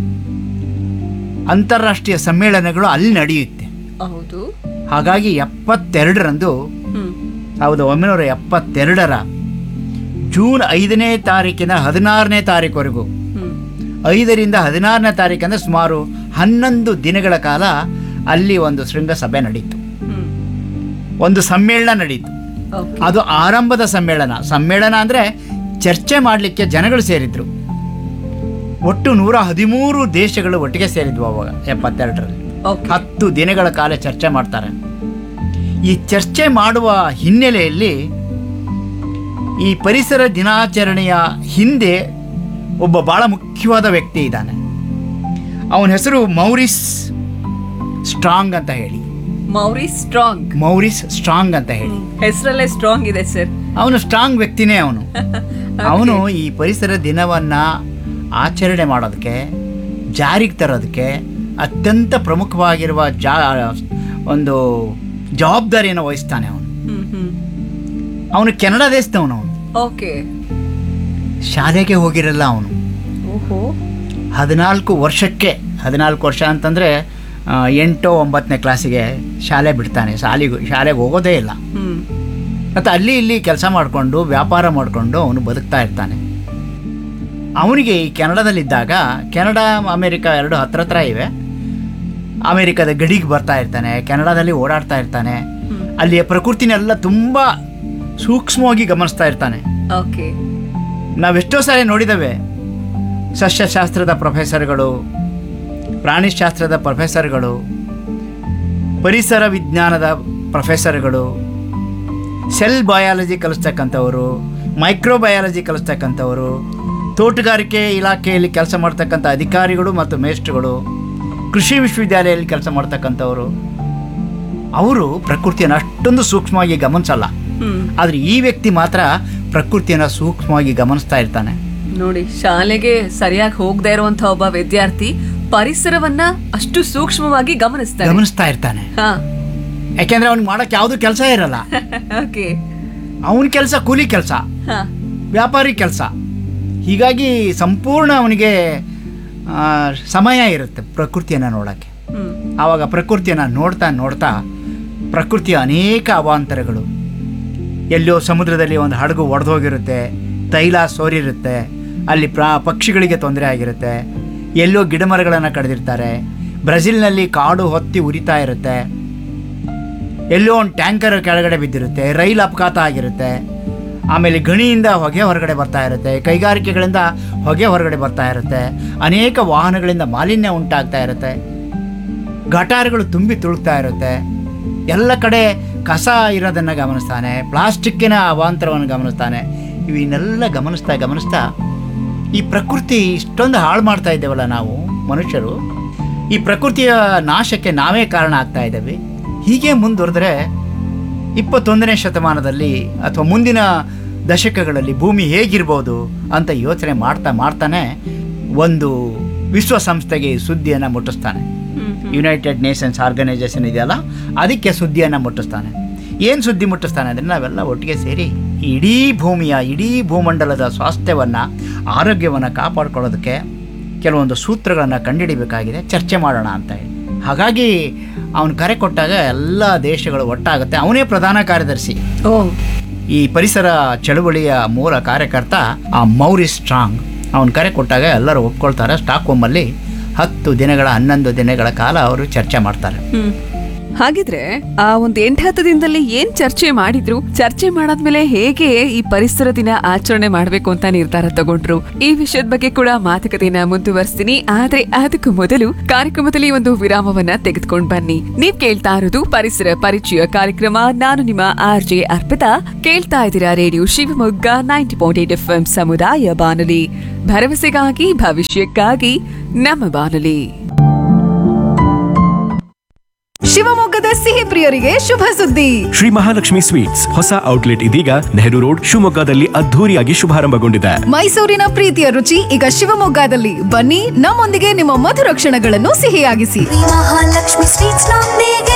ಅಂತಾರಾಷ್ಟ್ರೀಯ ಸಮ್ಮೇಳನಗಳು ಅಲ್ಲಿ ನಡೆಯುತ್ತೆ ಹೌದು ಹಾಗಾಗಿ ಎಪ್ಪತ್ತೆರಡರಂದು ಹ್ಮ್ ಸಾವಿರದ ಒಂಬೈನೂರ ಎಪ್ಪತ್ತೆರಡರ ಜೂನ್ ಐದನೇ ತಾರೀಕಿನ ಹದಿನಾರನೇ ತಾರೀಕುವರೆಗೂ ಹ್ಮ್ ಐದರಿಂದ ಹದಿನಾರನೇ ತಾರೀಕಂದ್ರೆ ಸುಮಾರು ಹನ್ನೊಂದು ದಿನಗಳ ಕಾಲ ಅಲ್ಲಿ ಒಂದು ಶೃಂಗಸಭೆ ನಡೀತು ಹ್ಮ್ ಒಂದು ಸಮ್ಮೇಳನ ನಡೀತು ಓಕೆ ಅದು ಆರಂಭದ ಸಮ್ಮೇಳನ ಸಮ್ಮೇಳನ ಅಂದರೆ ಚರ್ಚೆ ಮಾಡಲಿಕ್ಕೆ ಜನಗಳು ಸೇರಿದ್ರು ಒಟ್ಟು ನೂರ ಹದಿಮೂರು ದೇಶಗಳು ಒಟ್ಟಿಗೆ ಸೇರಿದ್ವು ಅವಾಗ ಎಪ್ಪತ್ತೆರಡರಲ್ಲಿ ಓಕೆ ಹತ್ತು ದಿನಗಳ ಕಾಲ ಚರ್ಚೆ ಮಾಡ್ತಾರೆ ಈ ಚರ್ಚೆ ಮಾಡುವ ಹಿನ್ನೆಲೆಯಲ್ಲಿ ಈ ಪರಿಸರ ದಿನಾಚರಣೆಯ ಹಿಂದೆ ಒಬ್ಬ ಬಹಳ ಮುಖ್ಯವಾದ ವ್ಯಕ್ತಿ ಇದ್ದಾನೆ ಅವನ ಹೆಸರು ಮೌರಿಸ್ ಸ್ಟ್ರಾಂಗ್ ಅಂತ ಹೇಳಿ ಮೌರಿ ಸ್ಟ್ರಾಂಗ್ ಮೌರಿಸ್ ಸ್ಟ್ರಾಂಗ್ ಅಂತ ಹೇಳಿ ಹೆಸರಲ್ಲೇ ಸ್ಟ್ರಾಂಗ್ ಇದೆ ಸರ್ ಅವನು ಸ್ಟ್ರಾಂಗ್ ವ್ಯಕ್ತಿನೇ ಅವನು ಅವನು ಈ ಪರಿಸರ ದಿನವನ್ನ ಆಚರಣೆ ಮಾಡೋದಕ್ಕೆ ಜಾರಿಗೆ ತರೋದಕ್ಕೆ ಅತ್ಯಂತ ಪ್ರಮುಖವಾಗಿರುವ ಜಾ ಒಂದು ಜವಾಬ್ದಾರಿಯನ್ನು ವಹಿಸ್ತಾನೆ ಅವನು ಹ್ಮ್ ಹ್ಮ್ ಅವನು ಕೆನಡಾ ದೇಶದವನು ಅವನು ಓಕೆ ಶಾಲೆಗೆ ಹೋಗಿರಲ್ಲ ಅವನು ಓಹೋ ಹದಿನಾಲ್ಕು ವರ್ಷಕ್ಕೆ ಹದಿನಾಲ್ಕು ವರ್ಷ ಅಂತಂದರೆ ಎಂಟು ಒಂಬತ್ತನೇ ಕ್ಲಾಸಿಗೆ ಶಾಲೆ ಬಿಡ್ತಾನೆ ಶಾಲೆಗೆ ಶಾಲೆಗೆ ಹೋಗೋದೇ ಇಲ್ಲ ಹ್ಮ್ ಮತ್ತು ಅಲ್ಲಿ ಇಲ್ಲಿ ಕೆಲಸ ಮಾಡಿಕೊಂಡು ವ್ಯಾಪಾರ ಮಾಡಿಕೊಂಡು ಅವನು ಬದುಕ್ತಾ ಇರ್ತಾನೆ ಅವನಿಗೆ ಈ ಕೆನಡಾದಲ್ಲಿದ್ದಾಗ ಕೆನಡಾ ಅಮೇರಿಕ ಎರಡು ಹತ್ರ ಹತ್ರ ಇವೆ ಅಮೇರಿಕದ ಗಡಿಗೆ ಬರ್ತಾ ಇರ್ತಾನೆ ಕೆನಡಾದಲ್ಲಿ ಓಡಾಡ್ತಾ ಇರ್ತಾನೆ ಅಲ್ಲಿಯ ಪ್ರಕೃತಿನೆಲ್ಲ ತುಂಬ ಸೂಕ್ಷ್ಮವಾಗಿ ಗಮನಿಸ್ತಾ ಇರ್ತಾನೆ ಓಕೆ ನಾವೆಷ್ಟೋ ಸಾರಿ ನೋಡಿದ್ದೇವೆ ಸಸ್ಯಶಾಸ್ತ್ರದ ಪ್ರೊಫೆಸರ್ಗಳು ಪ್ರಾಣಿಶಾಸ್ತ್ರದ ಪ್ರೊಫೆಸರ್ಗಳು ಪರಿಸರ ವಿಜ್ಞಾನದ ಪ್ರೊಫೆಸರ್ಗಳು ಸೆಲ್ ಬಯಾಲಜಿ ಕಲಿಸ್ತಕ್ಕಂಥವರು ಮೈಕ್ರೋಬಯಾಲಜಿ ಕಲಿಸ್ತಕ್ಕಂಥವರು ತೋಟಗಾರಿಕೆ ಇಲಾಖೆಯಲ್ಲಿ ಕೆಲಸ ಮಾಡ್ತಕ್ಕಂಥ ಅಧಿಕಾರಿಗಳು ಮತ್ತು ಮೇಷ್ಟ್ರುಗಳು ಕೃಷಿ ವಿಶ್ವವಿದ್ಯಾಲಯದಲ್ಲಿ ಕೆಲಸ ಮಾಡ್ತಕ್ಕಂಥವರು ಅವರು ಪ್ರಕೃತಿಯನ್ನು ಅಷ್ಟೊಂದು ಸೂಕ್ಷ್ಮವಾಗಿ ಗಮನಿಸಲ್ಲ ಹ್ಮ್ ಆದರೆ ಈ ವ್ಯಕ್ತಿ ಮಾತ್ರ ಪ್ರಕೃತಿಯನ್ನು ಸೂಕ್ಷ್ಮವಾಗಿ ಗಮನಿಸ್ತಾ ಇರ್ತಾನೆ ನೋಡಿ ಶಾಲೆಗೆ ಸರಿಯಾಗಿ ಹೋಗದೆ ಇರುವಂತಹ ಒಬ್ಬ ವಿದ್ಯಾರ್ಥಿ ಪರಿಸರವನ್ನ ಅಷ್ಟು ಸೂಕ್ಷ್ಮವಾಗಿ ಗಮನಿಸ್ತಾರೆ ಗಮನಿಸ್ತಾ ಇರ್ತಾನೆ ಹಾ ಯಾಕೆಂದ್ರೆ ಅವ್ನಿಗೆ ಮಾಡೋಕೆ ಯಾವುದು ಕೆಲಸ ಇರಲ್ಲ ಓಕೆ ಅವನ ಕೆಲಸ ಕೂಲಿ ಕೆಲಸ ಹಾ ವ್ಯಾಪಾರಿ ಕೆಲಸ ಹೀಗಾಗಿ ಸಂಪೂರ್ಣ ಅವನಿಗೆ ಆ, ಸಮಯ ಇರುತ್ತೆ ಪ್ರಕೃತಿಯನ್ನು ನೋಡೋಕ್ಕೆ ಹ್ಮ್ ಆವಾಗ ಪ್ರಕೃತಿಯನ್ನು ನೋಡ್ತಾ ನೋಡ್ತಾ ಪ್ರಕೃತಿಯ ಅನೇಕ ಅವಾಂತರಗಳು ಎಲ್ಲೋ ಸಮುದ್ರದಲ್ಲಿ ಒಂದು ಹಡಗು ಒಡೆದೋಗಿರುತ್ತೆ ತೈಲ ಸೋರಿರುತ್ತೆ ಅಲ್ಲಿ ಪ್ರಾ ಪಕ್ಷಿಗಳಿಗೆ ತೊಂದರೆ ಆಗಿರುತ್ತೆ ಎಲ್ಲೋ ಗಿಡಮರಗಳನ್ನು ಕಡಿದಿರ್ತಾರೆ ಬ್ರೆಜಿಲ್ನಲ್ಲಿ ಕಾಡು ಹೊತ್ತಿ ಉರಿತಾ ಇರುತ್ತೆ ಎಲ್ಲೋ ಒಂದು ಟ್ಯಾಂಕರ್ ಕೆಳಗಡೆ ಬಿದ್ದಿರುತ್ತೆ ರೈಲು ಅಪಘಾತ ಆಗಿರುತ್ತೆ ಆಮೇಲೆ ಗಣಿಯಿಂದ ಹೊಗೆ ಹೊರಗಡೆ ಬರ್ತಾ ಇರುತ್ತೆ ಕೈಗಾರಿಕೆಗಳಿಂದ ಹೊಗೆ ಹೊರಗಡೆ ಬರ್ತಾ ಇರುತ್ತೆ ಅನೇಕ ವಾಹನಗಳಿಂದ ಮಾಲಿನ್ಯ ಉಂಟಾಗ್ತಾ ಇರುತ್ತೆ ಗಟಾರಗಳು ತುಂಬಿ ತುಳುಕ್ತಾ ಇರುತ್ತೆ ಎಲ್ಲ ಕಡೆ ಕಸ ಇರೋದನ್ನು ಗಮನಿಸ್ತಾನೆ ಪ್ಲಾಸ್ಟಿಕ್ಕಿನ ಅವಾಂತರವನ್ನು ಗಮನಿಸ್ತಾನೆ ಇವನ್ನೆಲ್ಲ ಗಮನಿಸ್ತಾ ಗಮನಿಸ್ತಾ ಈ ಪ್ರಕೃತಿ ಇಷ್ಟೊಂದು ಹಾಳು ಮಾಡ್ತಾ ಇದ್ದೇವಲ್ಲ ನಾವು ಮನುಷ್ಯರು ಈ ಪ್ರಕೃತಿಯ ನಾಶಕ್ಕೆ ನಾವೇ ಕಾರಣ ಆಗ್ತಾ ಇದ್ದೇವೆ ಹೀಗೆ ಮುಂದುವರೆದ್ರೆ ಇಪ್ಪತ್ತೊಂದನೇ ಶತಮಾನದಲ್ಲಿ ಅಥವಾ ಮುಂದಿನ ದಶಕಗಳಲ್ಲಿ ಭೂಮಿ ಹೇಗಿರ್ಬೋದು ಅಂತ ಯೋಚನೆ ಮಾಡ್ತಾ ಮಾಡ್ತಾನೆ ಒಂದು ವಿಶ್ವಸಂಸ್ಥೆಗೆ ಈ ಸುದ್ದಿಯನ್ನು ಮುಟ್ಟಿಸ್ತಾನೆ ಯುನೈಟೆಡ್ ನೇಷನ್ಸ್ ಆರ್ಗನೈಸೇಷನ್ ಇದೆಯಲ್ಲ ಅದಕ್ಕೆ ಸುದ್ದಿಯನ್ನು ಮುಟ್ಟಿಸ್ತಾನೆ ಏನು ಸುದ್ದಿ ಮುಟ್ಟಿಸ್ತಾನೆ ಅಂದರೆ ನಾವೆಲ್ಲ ಒಟ್ಟಿಗೆ ಸೇರಿ ಈ ಇಡೀ ಭೂಮಿಯ ಇಡೀ ಭೂಮಂಡಲದ ಸ್ವಾಸ್ಥ್ಯವನ್ನು ಆರೋಗ್ಯವನ್ನು ಕಾಪಾಡ್ಕೊಳ್ಳೋದಕ್ಕೆ ಕೆಲವೊಂದು ಸೂತ್ರಗಳನ್ನು ಕಂಡುಹಿಡಿಬೇಕಾಗಿದೆ ಚರ್ಚೆ ಮಾಡೋಣ ಅಂತ ಹೇಳಿ ಹಾಗಾಗಿ ಅವನು ಕರೆ ಕೊಟ್ಟಾಗ ಎಲ್ಲ ದೇಶಗಳು ಒಟ್ಟಾಗುತ್ತೆ ಅವನೇ ಪ್ರಧಾನ ಕಾರ್ಯದರ್ಶಿ ಓ ಈ ಪರಿಸರ ಚಳುವಳಿಯ ಮೂಲ ಕಾರ್ಯಕರ್ತ ಆ ಮೌರಿ ಸ್ಟ್ರಾಂಗ್ ಅವನು ಕರೆ ಕೊಟ್ಟಾಗ ಎಲ್ಲರೂ ಒಪ್ಕೊಳ್ತಾರೆ ಸ್ಟಾಕ್ ಹೋಮಲ್ಲಿ ಹತ್ತು ದಿನಗಳ ಹನ್ನೊಂದು ದಿನಗಳ ಕಾಲ ಅವರು ಚರ್ಚೆ ಮಾಡ್ತಾರೆ ಹ್ಮ್ ಹಾಗಿದ್ರೆ ಆ ಒಂದು ಎಂಟತ್ತು ದಿನದಲ್ಲಿ ಏನ್ ಚರ್ಚೆ ಮಾಡಿದ್ರು ಚರ್ಚೆ ಮಾಡಾದ್ಮೇಲೆ ಹೇಗೆ ಈ ಪರಿಸರ ದಿನ ಆಚರಣೆ ಮಾಡ್ಬೇಕು ಅಂತ ನಿರ್ಧಾರ ತಗೊಂಡ್ರು ಈ ವಿಷಯದ ಬಗ್ಗೆ ಕೂಡ ಮಾತುಕತೆಯನ್ನ ಮುಂದುವರಿಸ್ತೀನಿ ಆದ್ರೆ ಅದಕ್ಕೂ ಮೊದಲು ಕಾರ್ಯಕ್ರಮದಲ್ಲಿ ಒಂದು ವಿರಾಮವನ್ನ ತೆಗೆದುಕೊಂಡ್ ಬನ್ನಿ ನೀವ್ ಕೇಳ್ತಾ ಇರೋದು ಪರಿಸರ ಪರಿಚಯ ಕಾರ್ಯಕ್ರಮ ನಾನು ನಿಮ್ಮ ಆರ್ ಜೆ ಅರ್ಪಿತಾ ಕೇಳ್ತಾ ಇದ್ದೀರಾ radio Shivamogga ninety point eight F M ಸಮುದಾಯ ಬಾನುಲಿ ಭರವಸೆಗಾಗಿ ಭವಿಷ್ಯಕ್ಕಾಗಿ ನಮ್ಮ ಬಾನುಲಿ ಶಿವಮೊಗ್ಗದ ಸಿಹಿ ಪ್ರಿಯರಿಗೆ ಶುಭ ಸುದ್ದಿ ಶ್ರೀ ಮಹಾಲಕ್ಷ್ಮಿ ಸ್ವೀಟ್ಸ್ ಹೊಸ ಔಟ್ಲೆಟ್ ಇದೀಗ ನೆಹರು ರೋಡ್ ಶಿವಮೊಗ್ಗದಲ್ಲಿ ಅದ್ಧೂರಿಯಾಗಿ ಶುಭಾರಂಭಗೊಂಡಿದೆ ಮೈಸೂರಿನ ಪ್ರೀತಿಯ ರುಚಿ ಈಗ ಶಿವಮೊಗ್ಗದಲ್ಲಿ ಬನ್ನಿ ನಮ್ಮೊಂದಿಗೆ ನಿಮ್ಮ ಮಧುರ ಕ್ಷಣಗಳನ್ನು ಸಿಹಿಯಾಗಿಸಿ ಮಹಾಲಕ್ಷ್ಮಿ ಸ್ವೀಟ್ಸ್ ನೊಂದಿಗೆ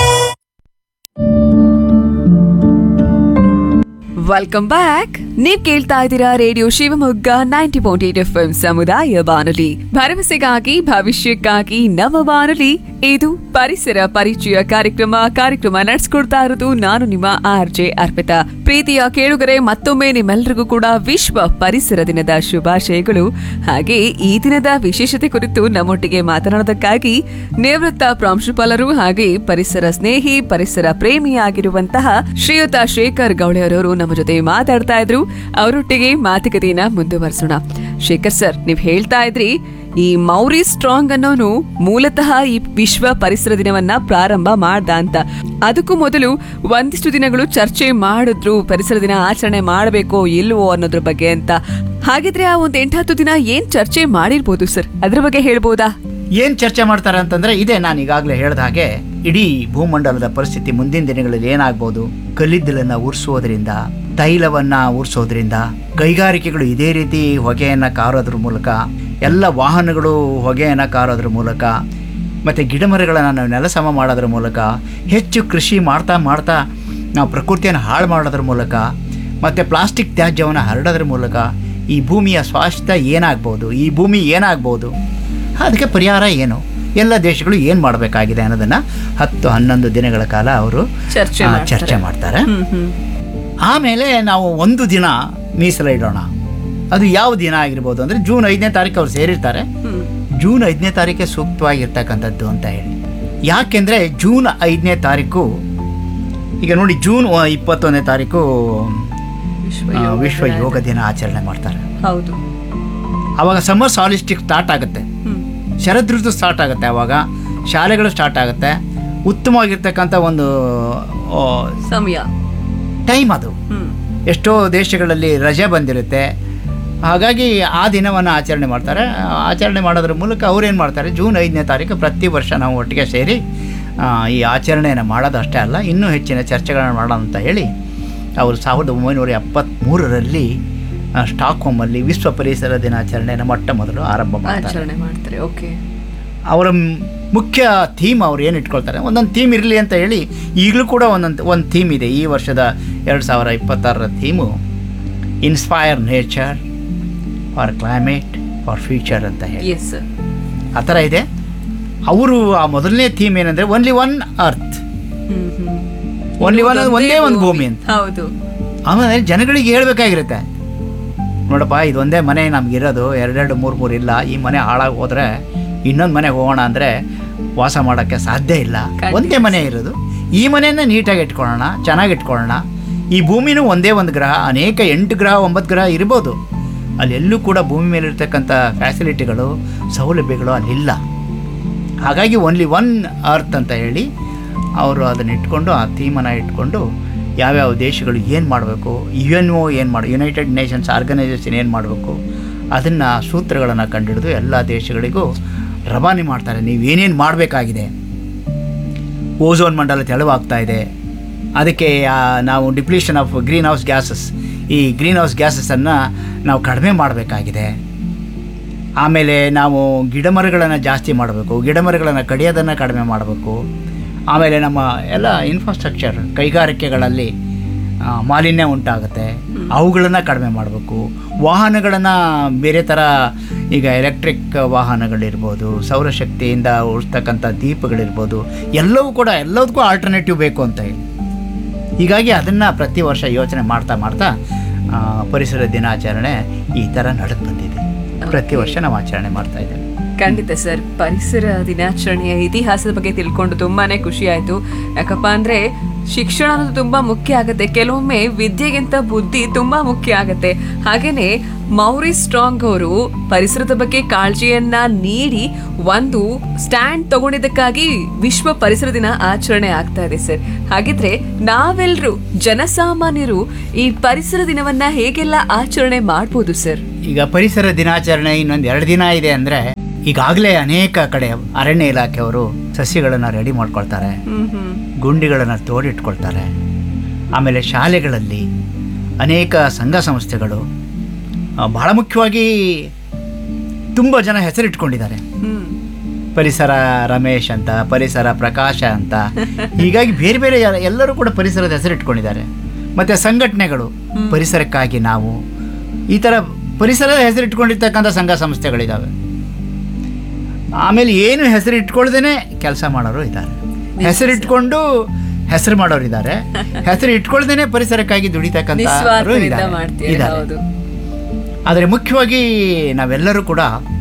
ವೆಲ್ಕಮ್ ಬ್ಯಾಕ್ ನೀವ್ ಕೇಳ್ತಾ ಇದ್ದೀರಾ radio Shivamogga ninety point eight F M ಸಮುದಾಯ ಬಾನುಲಿ ಭರವಸೆಗಾಗಿ ಭವಿಷ್ಯಕ್ಕಾಗಿ ನಮ್ಮ ಬಾನುಲಿ ಇದು ಪರಿಸರ ಪರಿಚಯ ಕಾರ್ಯಕ್ರಮ ಕಾರ್ಯಕ್ರಮ ನಡೆಸ್ಕೊಡ್ತಾ ಇರೋದು ನಾನು ನಿಮ್ಮ ಆರ್ ಜೆ ಅರ್ಪಿತಾ ಪ್ರೀತಿಯ ಕೇಳುಗರೆ ಮತ್ತೊಮ್ಮೆ ನಿಮ್ಮೆಲ್ಲರಿಗೂ ಕೂಡ ವಿಶ್ವ ಪರಿಸರ ದಿನದ ಶುಭಾಶಯಗಳು ಹಾಗೆ ಈ ದಿನದ ವಿಶೇಷತೆ ಕುರಿತು ನಮ್ಮೊಟ್ಟಿಗೆ ಮಾತನಾಡೋದಕ್ಕಾಗಿ ನಿವೃತ್ತ ಪ್ರಾಂಶುಪಾಲರು ಹಾಗೆ ಪರಿಸರ ಸ್ನೇಹಿ ಪರಿಸರ ಪ್ರೇಮಿಯಾಗಿರುವಂತಹ ಶ್ರೀಯುತ ಶೇಖರ್ ಗೌಳೆಯರವರು ನಮ್ಮ ಜೊತೆ ಮಾತಾಡ್ತಾ ಇದ್ರು ಅವರೊಟ್ಟಿಗೆ ಮಾತುಕತೆಯನ್ನ ಮುಂದುವರಿಸೋಣ ಶೇಖರ್ ಸರ್ ನೀವ್ ಹೇಳ್ತಾ ಇದ್ರಿ ಈ ಮೌರಿ ಸ್ಟ್ರಾಂಗ್ ಅನ್ನೋನು ಮೂಲತಃ ಈ ವಿಶ್ವ ಪರಿಸರ ದಿನವನ್ನ ಪ್ರಾರಂಭ ಮಾಡ್ದ ಅಂತ ಅದಕ್ಕೂ ಮೊದಲು ಒಂದಿಷ್ಟು ದಿನಗಳು ಚರ್ಚೆ ಮಾಡಿದ್ರು ಪರಿಸರ ದಿನ ಆಚರಣೆ ಮಾಡಬೇಕೋ ಇಲ್ವೋ ಅನ್ನೋದ್ರ ಬಗ್ಗೆ ಅಂತ ಹಾಗಿದ್ರೆ ಆ ಒಂದ್ ಎಂಟತ್ತು ದಿನ ಏನ್ ಚರ್ಚೆ ಮಾಡಿರ್ಬೋದು ಸರ್ ಅದ್ರ ಬಗ್ಗೆ ಹೇಳ್ಬೋದಾ ಏನ್ ಚರ್ಚೆ ಮಾಡ್ತಾರೆ ಅಂತಂದ್ರೆ ಇದೇ ನಾನು ಈಗಾಗಲೇ ಹೇಳ್ದ ಹಾಗೆ ಇಡೀ ಭೂಮಂಡಲದ ಪರಿಸ್ಥಿತಿ ಮುಂದಿನ ದಿನಗಳಲ್ಲಿ ಏನಾಗ್ಬೋದು ಕಲ್ಲಿದ್ದಲನ್ನ ಉರಿಸೋದ್ರಿಂದ ತೈಲವನ್ನ ಉರಿಸೋದ್ರಿಂದ ಕೈಗಾರಿಕೆಗಳು ಇದೇ ರೀತಿ ಹೊಗೆಯನ್ನ ಕಾರೋದ್ರ ಮೂಲಕ ಎಲ್ಲ ವಾಹನಗಳು ಹೊಗೆಯನ್ನ ಕಾರೋದ್ರ ಮೂಲಕ ಮತ್ತು ಗಿಡಮರಗಳನ್ನು ನಾವು ನೆಲಸಮ ಮಾಡೋದ್ರ ಮೂಲಕ ಹೆಚ್ಚು ಕೃಷಿ ಮಾಡ್ತಾ ಮಾಡ್ತಾ ನಾವು ಪ್ರಕೃತಿಯನ್ನು ಹಾಳು ಮಾಡೋದ್ರ ಮೂಲಕ ಮತ್ತು ಪ್ಲಾಸ್ಟಿಕ್ ತ್ಯಾಜ್ಯವನ್ನು ಹರಡೋದ್ರ ಮೂಲಕ ಈ ಭೂಮಿಯ ಸ್ವಾಸ್ಥ್ಯ ಏನಾಗ್ಬೋದು ಈ ಭೂಮಿ ಏನಾಗ್ಬೋದು ಅದಕ್ಕೆ ಪರಿಹಾರ ಏನು ಎಲ್ಲ ದೇಶಗಳು ಏನು ಮಾಡಬೇಕಾಗಿದೆ ಅನ್ನೋದನ್ನು ಹತ್ತು ಹನ್ನೊಂದು ದಿನಗಳ ಕಾಲ ಅವರು ಚರ್ಚೆ ಆ, ಮಾಡ್ತಾರೆ. ಚರ್ಚೆ ಮಾಡ್ತಾರೆ ಹ್ಮ್ ಹ್ಮ್ ಆಮೇಲೆ ನಾವು ಒಂದು ದಿನ ಮೀಸಲಿಡೋಣ ಅದು ಯಾವ ದಿನ ಆಗಿರ್ಬೋದು ಅಂದರೆ ಜೂನ್ ಐದನೇ ತಾರೀಕು ಅವ್ರು ಸೇರಿರ್ತಾರೆ ಜೂನ್ ಐದನೇ ತಾರೀಕೆ ಸೂಕ್ತವಾಗಿರ್ತಕ್ಕಂಥದ್ದು ಅಂತ ಹೇಳಿ ಯಾಕೆಂದರೆ ಜೂನ್ ಐದನೇ ತಾರೀಕು ಈಗ ನೋಡಿ ಜೂನ್ ವ- ಇಪ್ಪತ್ತೊಂದನೇ ತಾರೀಕು ಆ, ವಿಶ್ವ ಯೋಗ ದಿನ ಆಚರಣೆ ಮಾಡ್ತಾರೆ ಹೌದು ಆವಾಗ ಸಮ್ಮರ್ ಸಾಲಿಸ್ಟಿಕ್ ಸ್ಟಾರ್ಟ್ ಆಗುತ್ತೆ ಶರದ್ ಋತು ಸ್ಟಾರ್ಟ್ ಆಗುತ್ತೆ ಆವಾಗ ಶಾಲೆಗಳು ಸ್ಟಾರ್ಟ್ ಆಗುತ್ತೆ ಉತ್ತಮವಾಗಿರ್ತಕ್ಕಂಥ ಒಂದು ಆ, ಸಮಯ ಟೈಮ್ ಅದು ಹ್ಮ್ ಎಷ್ಟೋ ದೇಶಗಳಲ್ಲಿ ರಜೆ ಬಂದಿರುತ್ತೆ ಹಾಗಾಗಿ ಆ ದಿನವನ್ನು ಆಚರಣೆ ಮಾಡ್ತಾರೆ ಆ ಆಚರಣೆ ಮಾಡೋದ್ರ ಮೂಲಕ ಅವ್ರೇನು ಮಾಡ್ತಾರೆ ಜೂನ್ ಐದನೇ ತಾರೀಕು ಪ್ರತಿ ವರ್ಷ ನಾವು ಒಟ್ಟಿಗೆ ಸೇರಿ ಆ, ಈ ಆಚರಣೆಯನ್ನು ಮಾಡೋದು ಅಷ್ಟೇ ಅಲ್ಲ ಇನ್ನೂ ಹೆಚ್ಚಿನ ಚರ್ಚೆಗಳನ್ನು ಮಾಡೋಣ ಅಂತ ಹೇಳಿ ಅವರು ಸಾವಿರದ ಒಂಬೈನೂರ ಎಪ್ಪತ್ತ್ಮೂರರಲ್ಲಿ ಆ, ಸ್ಟಾಕ್ಹೋಮಲ್ಲಿ ವಿಶ್ವ ಪರಿಸರ ದಿನಾಚರಣೆಯನ್ನು ಮೊಟ್ಟ ಮೊದಲು ಆರಂಭ ಮಾಡ್ತಾರೆ ಆಚರಣೆ ಮಾಡ್ತಾರೆ ಓಕೆ ಅವರ ಮ್- ಮುಖ್ಯ ಥೀಮ್ ಅವ್ರು ಏನು ಇಟ್ಕೊಳ್ತಾರೆ ಒಂದೊಂದು ಥೀಮ್ ಇರಲಿ ಅಂತ ಹೇಳಿ ಈಗಲೂ ಕೂಡ ಒಂದೊಂದು ಒಂದು ಥೀಮ್ ಇದೆ ಈ ವರ್ಷದ ಎರಡು ಸಾವಿರ ಇಪ್ಪತ್ತಾರರ theme inspire nature for climate for future ಅಂತ ಹೇಳಿ ಎಸ್ ಸರ್ ಆ ಥರ ಇದೆ ಅವರು ಆ ಮೊದಲನೇ ಥೀಮ್ ಏನಂದರೆ only one earth hmm hmm only one ಒಂದೇ ಒಂದು ಭೂಮಿ ಅಂತ ಹೌದು ಆಮೇಲೆ ಜನಗಳಿಗೆ ಹೇಳ್ಬೇಕಾಗಿರುತ್ತೆ ನೋಡಪ್ಪ ಇದೊಂದೇ ಮನೆ ನಮಗಿರೋದು ಎರಡೆರಡು ಮೂರು ಮೂರು ಇಲ್ಲ ಈ ಮನೆ ಹಾಳಾಗಿ ಹೋದರೆ ಇನ್ನೊಂದು ಮನೆಗೆ ಹೋಗೋಣ ಅಂದರೆ ವಾಸ ಮಾಡೋಕ್ಕೆ ಸಾಧ್ಯ ಇಲ್ಲ ಒಂದೇ ಮನೆ ಇರೋದು ಈ ಮನೆಯನ್ನು ನೀಟಾಗಿ ಇಟ್ಕೊಳ್ಳೋಣ ಚೆನ್ನಾಗಿ ಇಟ್ಕೊಳ್ಳೋಣ ಈ ಭೂಮಿನೂ ಒಂದೇ ಒಂದು ಗ್ರಹ ಅನೇಕ ಎಂಟು ಗ್ರಹ ಒಂಬತ್ತು ಗ್ರಹ ಇರ್ಬೋದು ಅಲ್ಲೆಲ್ಲೂ ಕೂಡ ಭೂಮಿ ಮೇಲಿರ್ತಕ್ಕಂಥ ಫ್ಯಾಸಿಲಿಟಿಗಳು ಸೌಲಭ್ಯಗಳು ಅಲ್ಲಿಲ್ಲ ಹಾಗಾಗಿ ಓನ್ಲಿ ಒನ್ ಅರ್ತ್ ಅಂತ ಹೇಳಿ ಅವರು ಅದನ್ನು ಇಟ್ಕೊಂಡು ಆ ಥೀಮನ್ನು ಇಟ್ಕೊಂಡು ಯಾವ್ಯಾವ ದೇಶಗಳು ಏನು ಮಾಡಬೇಕು ಯು ಎನ್ ಒ ಏನು ಮಾಡಿ ಯುನೈಟೆಡ್ ನೇಷನ್ಸ್ ಆರ್ಗನೈಸೇಷನ್ ಏನು ಮಾಡಬೇಕು ಅದನ್ನು ಸೂತ್ರಗಳನ್ನು ಕಂಡುಹಿಡಿದು ಎಲ್ಲ ದೇಶಗಳಿಗೂ ರವಾನೆ ಮಾಡ್ತಾರೆ ನೀವು ಏನೇನು ಮಾಡಬೇಕಾಗಿದೆ ಓಝೋನ್ ಮಂಡಲ ತೆಳುವಾಗ್ತಾ ಇದೆ ಅದಕ್ಕೆ ಆ, ನಾವು depletion of greenhouse gases ಈ ಗ್ರೀನ್ ಹೌಸ್ ಗ್ಯಾಸಸನ್ನು ನಾವು ಕಡಿಮೆ ಮಾಡಬೇಕಾಗಿದೆ ಆಮೇಲೆ ನಾವು ಗಿಡಮರಗಳನ್ನು ಜಾಸ್ತಿ ಮಾಡಬೇಕು ಗಿಡಮರಗಳನ್ನು ಕಡಿಯೋದನ್ನು ಕಡಿಮೆ ಮಾಡಬೇಕು ಆಮೇಲೆ ನಮ್ಮ ಎಲ್ಲ ಇನ್ಫ್ರಾಸ್ಟ್ರಕ್ಚರ್ ಕೈಗಾರಿಕೆಗಳಲ್ಲಿ ಆ, ಮಾಲಿನ್ಯ ಉಂಟಾಗುತ್ತೆ ಅವುಗಳನ್ನು ಕಡಿಮೆ ಮಾಡಬೇಕು ವಾಹನಗಳನ್ನು ಬೇರೆ ಥರ ಈಗ ಎಲೆಕ್ಟ್ರಿಕ್ ವಾಹನಗಳಿರ್ಬೋದು ಸೌರಶಕ್ತಿಯಿಂದ ಉಳಿಸ್ತಕ್ಕಂಥ ದೀಪಗಳಿರ್ಬೋದು ಎಲ್ಲವೂ ಕೂಡ ಎಲ್ಲದಕ್ಕೂ ಆಲ್ಟರ್ನೇಟಿವ್ ಬೇಕು ಅಂತ ಹೇಳಿ ಹೀಗಾಗಿ ಅದನ್ನು ಪ್ರತಿ ವರ್ಷ ಯೋಚನೆ ಮಾಡ್ತಾ ಮಾಡ್ತಾ ಆ, ಪರಿಸರ ದಿನಾಚರಣೆ ಈ ಥರ ನಡೆದು ಬಂದಿದೆ ಪ್ರತಿ ವರ್ಷ ನಾವು ಆಚರಣೆ ಮಾಡ್ತಾ ಇದ್ದೇವೆ ಖಂಡಿತ ಸರ್ ಪರಿಸರ ದಿನಾಚರಣೆಯ ಇತಿಹಾಸದ ಬಗ್ಗೆ ತಿಳ್ಕೊಂಡು ತುಂಬಾನೇ ಖುಷಿ ಆಯ್ತು ಯಾಕಪ್ಪ ಅಂದ್ರೆ ಶಿಕ್ಷಣ ಅನ್ನೋದು ತುಂಬಾ ಮುಖ್ಯ ಆಗುತ್ತೆ ಕೆಲವೊಮ್ಮೆ ವಿದ್ಯೆಗಿಂತ ಬುದ್ಧಿ ತುಂಬಾ ಮುಖ್ಯ ಆಗುತ್ತೆ ಹಾಗೇನೆ ಮೌರಿ ಸ್ಟ್ರಾಂಗ್ ಅವರು ಪರಿಸರದ ಬಗ್ಗೆ ಕಾಳಜಿಯನ್ನ ನೀಡಿ ಒಂದು ಸ್ಟ್ಯಾಂಡ್ ತಗೊಂಡಿದ್ದಕ್ಕಾಗಿ ವಿಶ್ವ ಪರಿಸರ ದಿನ ಆಚರಣೆ ಆಗ್ತಾ ಇದೆ ಸರ್ ಹಾಗಿದ್ರೆ ನಾವೆಲ್ಲರೂ ಜನಸಾಮಾನ್ಯರು ಈ ಪರಿಸರ ದಿನವನ್ನ ಹೇಗೆಲ್ಲ ಆಚರಣೆ ಮಾಡ್ಬೋದು ಸರ್ ಈಗ ಪರಿಸರ ದಿನಾಚರಣೆ ಇನ್ನೊಂದು ಎರಡು ದಿನ ಇದೆ ಅಂದರೆ ಈಗಾಗಲೇ ಅನೇಕ ಕಡೆ ಅರಣ್ಯ ಇಲಾಖೆಯವರು ಸಸಿಗಳನ್ನು ರೆಡಿ ಮಾಡ್ಕೊಳ್ತಾರೆ ಹ್ಮ್ ಹ್ಮ್ ಗುಂಡಿಗಳನ್ನು ತೋಡಿಟ್ಕೊಳ್ತಾರೆ ಆಮೇಲೆ ಶಾಲೆಗಳಲ್ಲಿ ಅನೇಕ ಸಂಘ ಸಂಸ್ಥೆಗಳು ಆ, ಬಹಳ ಮುಖ್ಯವಾಗಿ ತುಂಬ ಜನ ಹೆಸರಿಟ್ಕೊಂಡಿದ್ದಾರೆ ಹ್ಮ್ ಪರಿಸರ ರಮೇಶ್ ಅಂತ ಪರಿಸರ ಪ್ರಕಾಶ ಅಂತ ಹೀಗಾಗಿ ಬೇರೆ ಬೇರೆ ಯಾರ- ಎಲ್ಲರೂ ಕೂಡ ಪರಿಸರದ ಹೆಸರಿಟ್ಕೊಂಡಿದ್ದಾರೆ ಮತ್ತು ಸಂಘಟನೆಗಳು ಪರಿಸರಕ್ಕಾಗಿ ನಾವು ಈ ಥರ ಪರಿಸರದ ಹೆಸರಿಟ್ಕೊಂಡಿರ್ತಕ್ಕಂಥ ಸಂಘ ಸಂಸ್ಥೆಗಳಿದ್ದಾವೆ ಆಮೇಲೆ ಏನು ಹೆಸರು ಇಟ್ಕೊಳ್ದೇನೆ ಕೆಲಸ ಮಾಡೋರು ಇದ್ದಾರೆ ಹೆಸರಿಟ್ಕೊಂಡು ಹೆಸರು ಮಾಡೋರು ಇದ್ದಾರೆ ಹೆಸರು ಇಟ್ಕೊಳ್ದೇನೆ ಪರಿಸರಕ್ಕಾಗಿ ದುಡಿತಕ್ಕಂಥ ನಿಸ್ವಾರ್ಥದಿಂದ ಮಾಡ್ತೀರಿ ಹೌದು ಆದರೆ ಮುಖ್ಯವಾಗಿ ನಾವೆಲ್ಲರೂ ಕೂಡ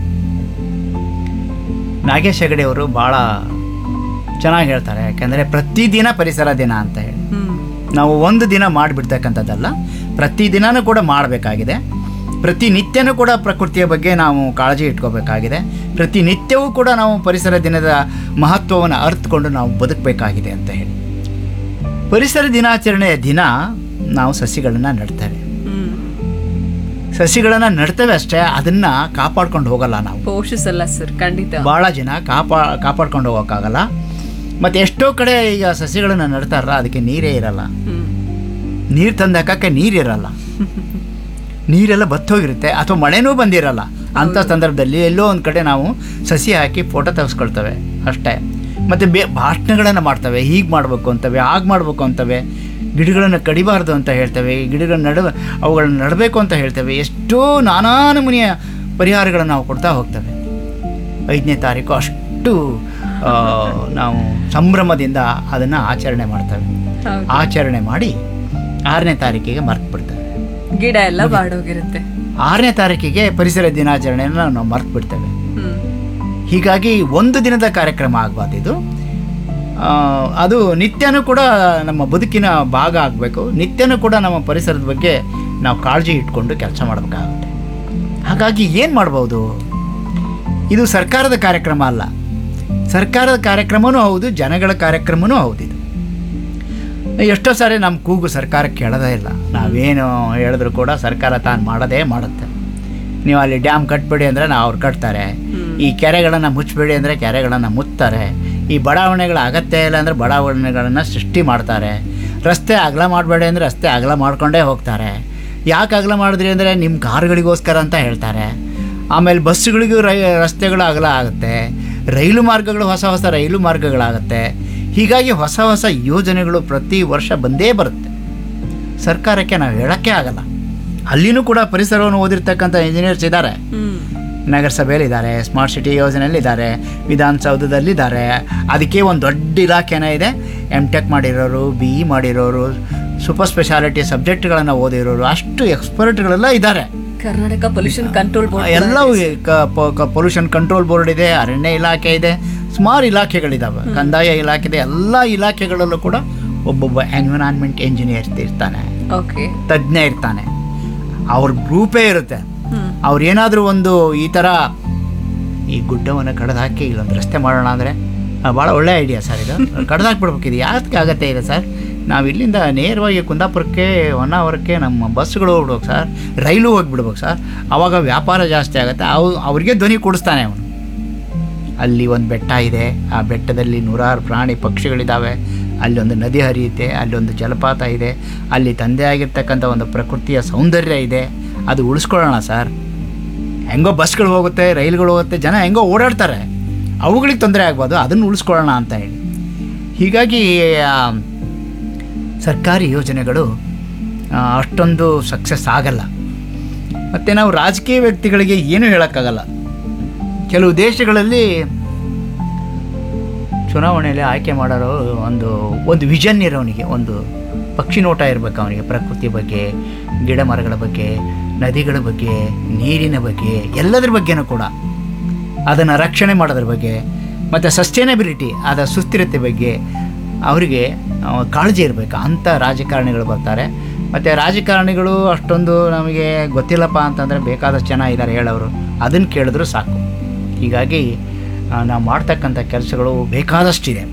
ನಾಗೇಶ್ ಹೆಗಡೆ ಅವರು ಭಾಳ ಚೆನ್ನಾಗಿ ಹೇಳ್ತಾರೆ ಯಾಕೆಂದರೆ ಪ್ರತಿದಿನ ಪರಿಸರ ದಿನ ಅಂತ ಹೇಳಿ ಹ್ಮ್ ನಾವು ಒಂದು ದಿನ ಮಾಡಿಬಿಡ್ತಕ್ಕಂಥದ್ದಲ್ಲ ಪ್ರತಿದಿನನೂ ಕೂಡ ಮಾಡಬೇಕಾಗಿದೆ ಪ್ರತಿನಿತ್ಯನೂ ಕೂಡ ಪ್ರಕೃತಿಯ ಬಗ್ಗೆ ನಾವು ಕಾಳಜಿ ಇಟ್ಕೋಬೇಕಾಗಿದೆ ಪ್ರತಿನಿತ್ಯವೂ ಕೂಡ ನಾವು ಪರಿಸರ ದಿನದ ಮಹತ್ವವನ್ನು ಅರ್ಥಕೊಂಡು ನಾವು ಬದುಕಬೇಕಾಗಿದೆ ಅಂತ ಹೇಳಿ ಪರಿಸರ ದಿನಾಚರಣೆಯ ದಿನ ನಾವು ಸಸಿಗಳನ್ನು ನೆಡ್ತೇವೆ ಹ್ಮ್ ಸಸಿಗಳನ್ನು ನೆಡ್ತೇವೆ ಅಷ್ಟೇ ಅದನ್ನು ಕಾಪಾಡ್ಕೊಂಡು ಹೋಗಲ್ಲ ನಾವು ಪೋಷಿಸಲ್ಲ ಸರ್ ಖಂಡಿತ ಭಾಳ ಜನ ಕಾಪಾ ಕಾಪಾಡ್ಕೊಂಡು ಹೋಗೋಕ್ಕಾಗಲ್ಲ ಮತ್ತು ಎಷ್ಟೋ ಕಡೆ ಈಗ ಸಸಿಗಳನ್ನು ನೆಡ್ತಾರಲ್ಲ ಅದಕ್ಕೆ ನೀರೇ ಇರಲ್ಲ ಹ್ಮ್ ನೀರು ತಂದಾಕಕ್ಕೆ ನೀರಿರಲ್ಲ ನೀರೆಲ್ಲ ಬತ್ತೋಗಿರುತ್ತೆ ಅಥವಾ ಮಳೆನೂ ಬಂದಿರಲ್ಲ ಅಂಥ ಸಂದರ್ಭದಲ್ಲಿ ಎಲ್ಲೋ ಒಂದು ಕಡೆ ನಾವು ಸಸಿ ಹಾಕಿ ಫೋಟೋ ತೆಗೆಸ್ಕೊಳ್ತೇವೆ ಅಷ್ಟೇ ಮತ್ತು ಬೇ ಭಾಷಣಗಳನ್ನು ಮಾಡ್ತವೆ ಹೀಗೆ ಮಾಡಬೇಕು ಅಂತವೆ ಹಾಗೆ ಮಾಡಬೇಕು ಅಂತವೆ ಗಿಡಗಳನ್ನು ಕಡಿಬಾರ್ದು ಅಂತ ಹೇಳ್ತೇವೆ ಈ ಗಿಡಗಳನ್ನ ನಡ ಅವುಗಳನ್ನ ನಡಬೇಕು ಅಂತ ಹೇಳ್ತೇವೆ ಎಷ್ಟೋ ನಾನಾ ನಮೂನೆಯ ಪರಿಹಾರಗಳನ್ನು ನಾವು ಕೊಡ್ತಾ ಹೋಗ್ತೇವೆ ಐದನೇ ತಾರೀಕು ಅಷ್ಟು ಆ, ನಾವು ಸಂಭ್ರಮದಿಂದ ಅದನ್ನು ಆಚರಣೆ ಮಾಡ್ತೇವೆ ಹೌದು. ಆಚರಣೆ ಮಾಡಿ ಆರನೇ ತಾರೀಕಿಗೆ ಮರ್ತು ಬಿಡ್ತೇವೆ ಗಿಡ ಎಲ್ಲ ಬಾಡೋಗಿರುತ್ತೆ ಆರನೇ ತಾರೀಕಿಗೆ ಪರಿಸರ ದಿನಾಚರಣೆಯನ್ನು ನಾವು ಮರ್ತು ಬಿಡ್ತೇವೆ ಹ್ಮ್ ಹೀಗಾಗಿ ಒಂದು ದಿನದ ಕಾರ್ಯಕ್ರಮ ಆಗಬಾರ್ದು ಇದು ಆ, ಅದು ನಿತ್ಯನೂ ಕೂಡ ನಮ್ಮ ಬದುಕಿನ ಭಾಗ ಆಗಬೇಕು ನಿತ್ಯನೂ ಕೂಡ ನಮ್ಮ ಪರಿಸರದ ಬಗ್ಗೆ ನಾವು ಕಾಳಜಿ ಇಟ್ಕೊಂಡು ಕೆಲಸ ಮಾಡಬೇಕಾಗುತ್ತೆ ಹಾಗಾಗಿ ಏನು ಮಾಡ್ಬೋದು ಇದು ಸರ್ಕಾರದ ಕಾರ್ಯಕ್ರಮ ಅಲ್ಲ ಸರ್ಕಾರದ ಕಾರ್ಯಕ್ರಮವೂ ಹೌದು ಜನಗಳ ಕಾರ್ಯಕ್ರಮವೂ ಹೌದು ಇದು ಎಷ್ಟೋ ಸಾರಿ ನಮ್ಮ ಕೂಗು ಸರ್ಕಾರ ಕೇಳೋದೇ ಇಲ್ಲ ನಾವೇನು ಹೇಳಿದ್ರು ಕೂಡ ಸರ್ಕಾರ ತಾನು ಮಾಡೋದೇ ಮಾಡುತ್ತೆ ನೀವು ಅಲ್ಲಿ ಡ್ಯಾಮ್ ಕಟ್ಬೇಡಿ ಅಂದರೆ ನಾವು ಅವ್ರು ಕಟ್ತಾರೆ ಈ ಕೆರೆಗಳನ್ನು ಮುಚ್ಚಬೇಡಿ ಅಂದರೆ ಕೆರೆಗಳನ್ನು ಮುಚ್ತಾರೆ ಈ ಬಡಾವಣೆಗಳ ಅಗತ್ಯ ಇಲ್ಲ ಅಂದರೆ ಬಡಾವಣೆಗಳನ್ನು ಸೃಷ್ಟಿ ಮಾಡ್ತಾರೆ ರಸ್ತೆ ಅಗಲ ಮಾಡಬೇಡಿ ಅಂದರೆ ರಸ್ತೆ ಅಗಲ ಮಾಡ್ಕೊಂಡೇ ಹೋಗ್ತಾರೆ ಯಾಕೆ ಅಗಲ ಮಾಡಿದ್ರಿ ಅಂದರೆ ನಿಮ್ಮ ಕಾರುಗಳಿಗೋಸ್ಕರ ಅಂತ ಹೇಳ್ತಾರೆ ಆಮೇಲೆ ಬಸ್ಸುಗಳಿಗೂ ರೈ ರಸ್ತೆಗಳು ಅಗಲ ಆಗುತ್ತೆ ರೈಲು ಮಾರ್ಗಗಳು ಹೊಸ ಹೊಸ ರೈಲು ಮಾರ್ಗಗಳಾಗುತ್ತೆ ಹೀಗಾಗಿ ಹೊಸ ಹೊಸ ಯೋಜನೆಗಳು ಪ್ರತಿ ವರ್ಷ ಬಂದೇ ಬರುತ್ತೆ ಸರ್ಕಾರಕ್ಕೆ ನಾವು ಹೇಳೋಕ್ಕೆ ಆಗಲ್ಲ ಅಲ್ಲಿನೂ ಕೂಡ ಪರಿಸರವನ್ನು ಓದಿರ್ತಕ್ಕಂಥ ಇಂಜಿನಿಯರ್ಸ್ ಇದ್ದಾರೆ ಹ್ಮ್ ನಗರಸಭೆಯಲ್ಲಿ ಇದ್ದಾರೆ ಸ್ಮಾರ್ಟ್ ಸಿಟಿ ಯೋಜನೆಯಲ್ಲಿ ಇದ್ದಾರೆ ವಿಧಾನಸೌಧದಲ್ಲಿದ್ದಾರೆ ಅದಕ್ಕೆ ಒಂದು ದೊಡ್ಡ ಇಲಾಖೆನೇ ಇದೆ ಎಮ್ ಟೆಕ್ ಮಾಡಿರೋರು ಬಿ ಇ ಮಾಡಿರೋರು ಸೂಪರ್ ಸ್ಪೆಷಾಲಿಟಿ ಸಬ್ಜೆಕ್ಟ್ಗಳನ್ನು ಓದಿರೋರು ಅಷ್ಟು ಎಕ್ಸ್ಪರ್ಟ್ಗಳೆಲ್ಲ ಇದ್ದಾರೆ ಕರ್ನಾಟಕ ಪೊಲ್ಯೂಷನ್ ಕಂಟ್ರೋಲ್ ಬೋರ್ಡ್ ಎಲ್ಲವೂ ಪೊಲ್ಯೂಷನ್ ಕಂಟ್ರೋಲ್ ಬೋರ್ಡ್ ಇದೆ ಅರಣ್ಯ ಇಲಾಖೆ ಇದೆ ಸುಮಾರು ಇಲಾಖೆಗಳಿದ್ದಾವೆ ಕಂದಾಯ ಇಲಾಖೆ ಇದೆ ಎಲ್ಲ ಇಲಾಖೆಗಳಲ್ಲೂ ಕೂಡ ಒಬ್ಬೊಬ್ಬ ಎನ್ವಿರಾನ್ಮೆಂಟ್ ಇಂಜಿನಿಯರ್ ಇರ್ತಾನೆ ಓಕೆ ತಜ್ಞ ಇರ್ತಾನೆ ಅವ್ರ ಗ್ರೂಪೇ ಇರುತ್ತೆ ಅವ್ರೇನಾದರೂ ಒಂದು ಈ ಥರ ಈ ಗುಡ್ಡವನ್ನು ಕಡ್ದು ಹಾಕಿ ಇಲ್ಲೊಂದು ರಸ್ತೆ ಮಾಡೋಣ ಅಂದರೆ ಭಾಳ ಒಳ್ಳೆ ಐಡಿಯಾ ಸರ್ ಇದು ಕಡ್ದು ಹಾಕ್ಬಿಡ್ಬೇಕು ಇದು ಯಾಕೆ ಆಗತ್ತೆ ಇದೆ ಸರ್ ನಾವು ಇಲ್ಲಿಂದ ನೇರವಾಗಿ ಕುಂದಾಪುರಕ್ಕೆ ಹೊನ್ನಾವರಕ್ಕೆ ನಮ್ಮ ಬಸ್ಗಳು ಹೋಗ್ಬಿಡ್ಬೇಕು ಸರ್ ರೈಲು ಹೋಗ್ಬಿಡ್ಬೇಕು ಸರ್ ಆವಾಗ ವ್ಯಾಪಾರ ಜಾಸ್ತಿ ಆಗುತ್ತೆ ಅವು ಅವ್ರಿಗೆ ಧ್ವನಿ ಕೊಡಿಸ್ತಾನೆ ಅವನು ಅಲ್ಲಿ ಒಂದು ಬೆಟ್ಟ ಇದೆ ಆ ಬೆಟ್ಟದಲ್ಲಿ ನೂರಾರು ಪ್ರಾಣಿ ಪಕ್ಷಿಗಳಿದ್ದಾವೆ ಅಲ್ಲಿ ಒಂದು ನದಿ ಹರಿಯುತ್ತೆ ಅಲ್ಲಿ ಒಂದು ಜಲಪಾತ ಇದೆ ಅಲ್ಲಿ ತಂದೆ ಆಗಿರ್ತಕ್ಕಂಥ ಒಂದು ಪ್ರಕೃತಿಯ ಸೌಂದರ್ಯ ಇದೆ ಅದು ಉಳಿಸ್ಕೊಳ್ಳೋಣ ಸರ್ ಹೆಂಗೋ ಬಸ್ಗಳು ಹೋಗುತ್ತೆ ರೈಲುಗಳು ಹೋಗುತ್ತೆ ಜನ ಹೆಂಗೋ ಓಡಾಡ್ತಾರೆ ಅವುಗಳಿಗೆ ತೊಂದರೆ ಆಗ್ಬೋದು ಅದನ್ನು ಉಳಿಸ್ಕೊಳ್ಳೋಣ ಅಂತ ಹೇಳಿ ಹೀಗಾಗಿ ಆ, ಸರ್ಕಾರಿ ಯೋಜನೆಗಳು ಆ, ಅಷ್ಟೊಂದು ಸಕ್ಸಸ್ ಆಗಲ್ಲ ಮತ್ತು ನಾವು ರಾಜಕೀಯ ವ್ಯಕ್ತಿಗಳಿಗೆ ಏನೂ ಹೇಳೋಕ್ಕಾಗಲ್ಲ ಕೆಲವು ದೇಶಗಳಲ್ಲಿ ಚುನಾವಣೆಯಲ್ಲಿ ಆಯ್ಕೆ ಮಾಡೋರು ಒಂದು ಒಂದು ವಿಷನ್ ಇರೋನಿಗೆ ಒಂದು ಪಕ್ಷಿ ನೋಟ ಇರಬೇಕು ಅವನಿಗೆ ಪ್ರಕೃತಿ ಬಗ್ಗೆ ಗಿಡ ಮರಗಳ ಬಗ್ಗೆ ನದಿಗಳ ಬಗ್ಗೆ ನೀರಿನ ಬಗ್ಗೆ ಎಲ್ಲದರ ಬಗ್ಗೆನೂ ಕೂಡ ಅದನ್ನು ರಕ್ಷಣೆ ಮಾಡೋದ್ರ ಬಗ್ಗೆ ಮತ್ತು ಸಸ್ಟೈನಬಿಲಿಟಿ ಅದರ ಸುಸ್ಥಿರತೆ ಬಗ್ಗೆ ಅವರಿಗೆ ಆ, ಕಾಳಜಿ ಇರಬೇಕು ಅಂಥ ರಾಜಕಾರಣಿಗಳು ಬರ್ತಾರೆ ಮತ್ತು ರಾಜಕಾರಣಿಗಳು ಅಷ್ಟೊಂದು ನಮಗೆ ಗೊತ್ತಿಲ್ಲಪ್ಪ ಅಂತಂದರೆ ಬೇಕಾದಷ್ಟು ಜನ ಇದ್ದಾರೆ ಹೇಳೋರು ಅದನ್ನು ಕೇಳಿದ್ರು ಸಾಕು ಹೀಗಾಗಿ ಆ, ನಾವು ಮಾಡ್ತಕ್ಕಂಥ ಕೆಲಸಗಳು ಬೇಕಾದಷ್ಟಿದೆ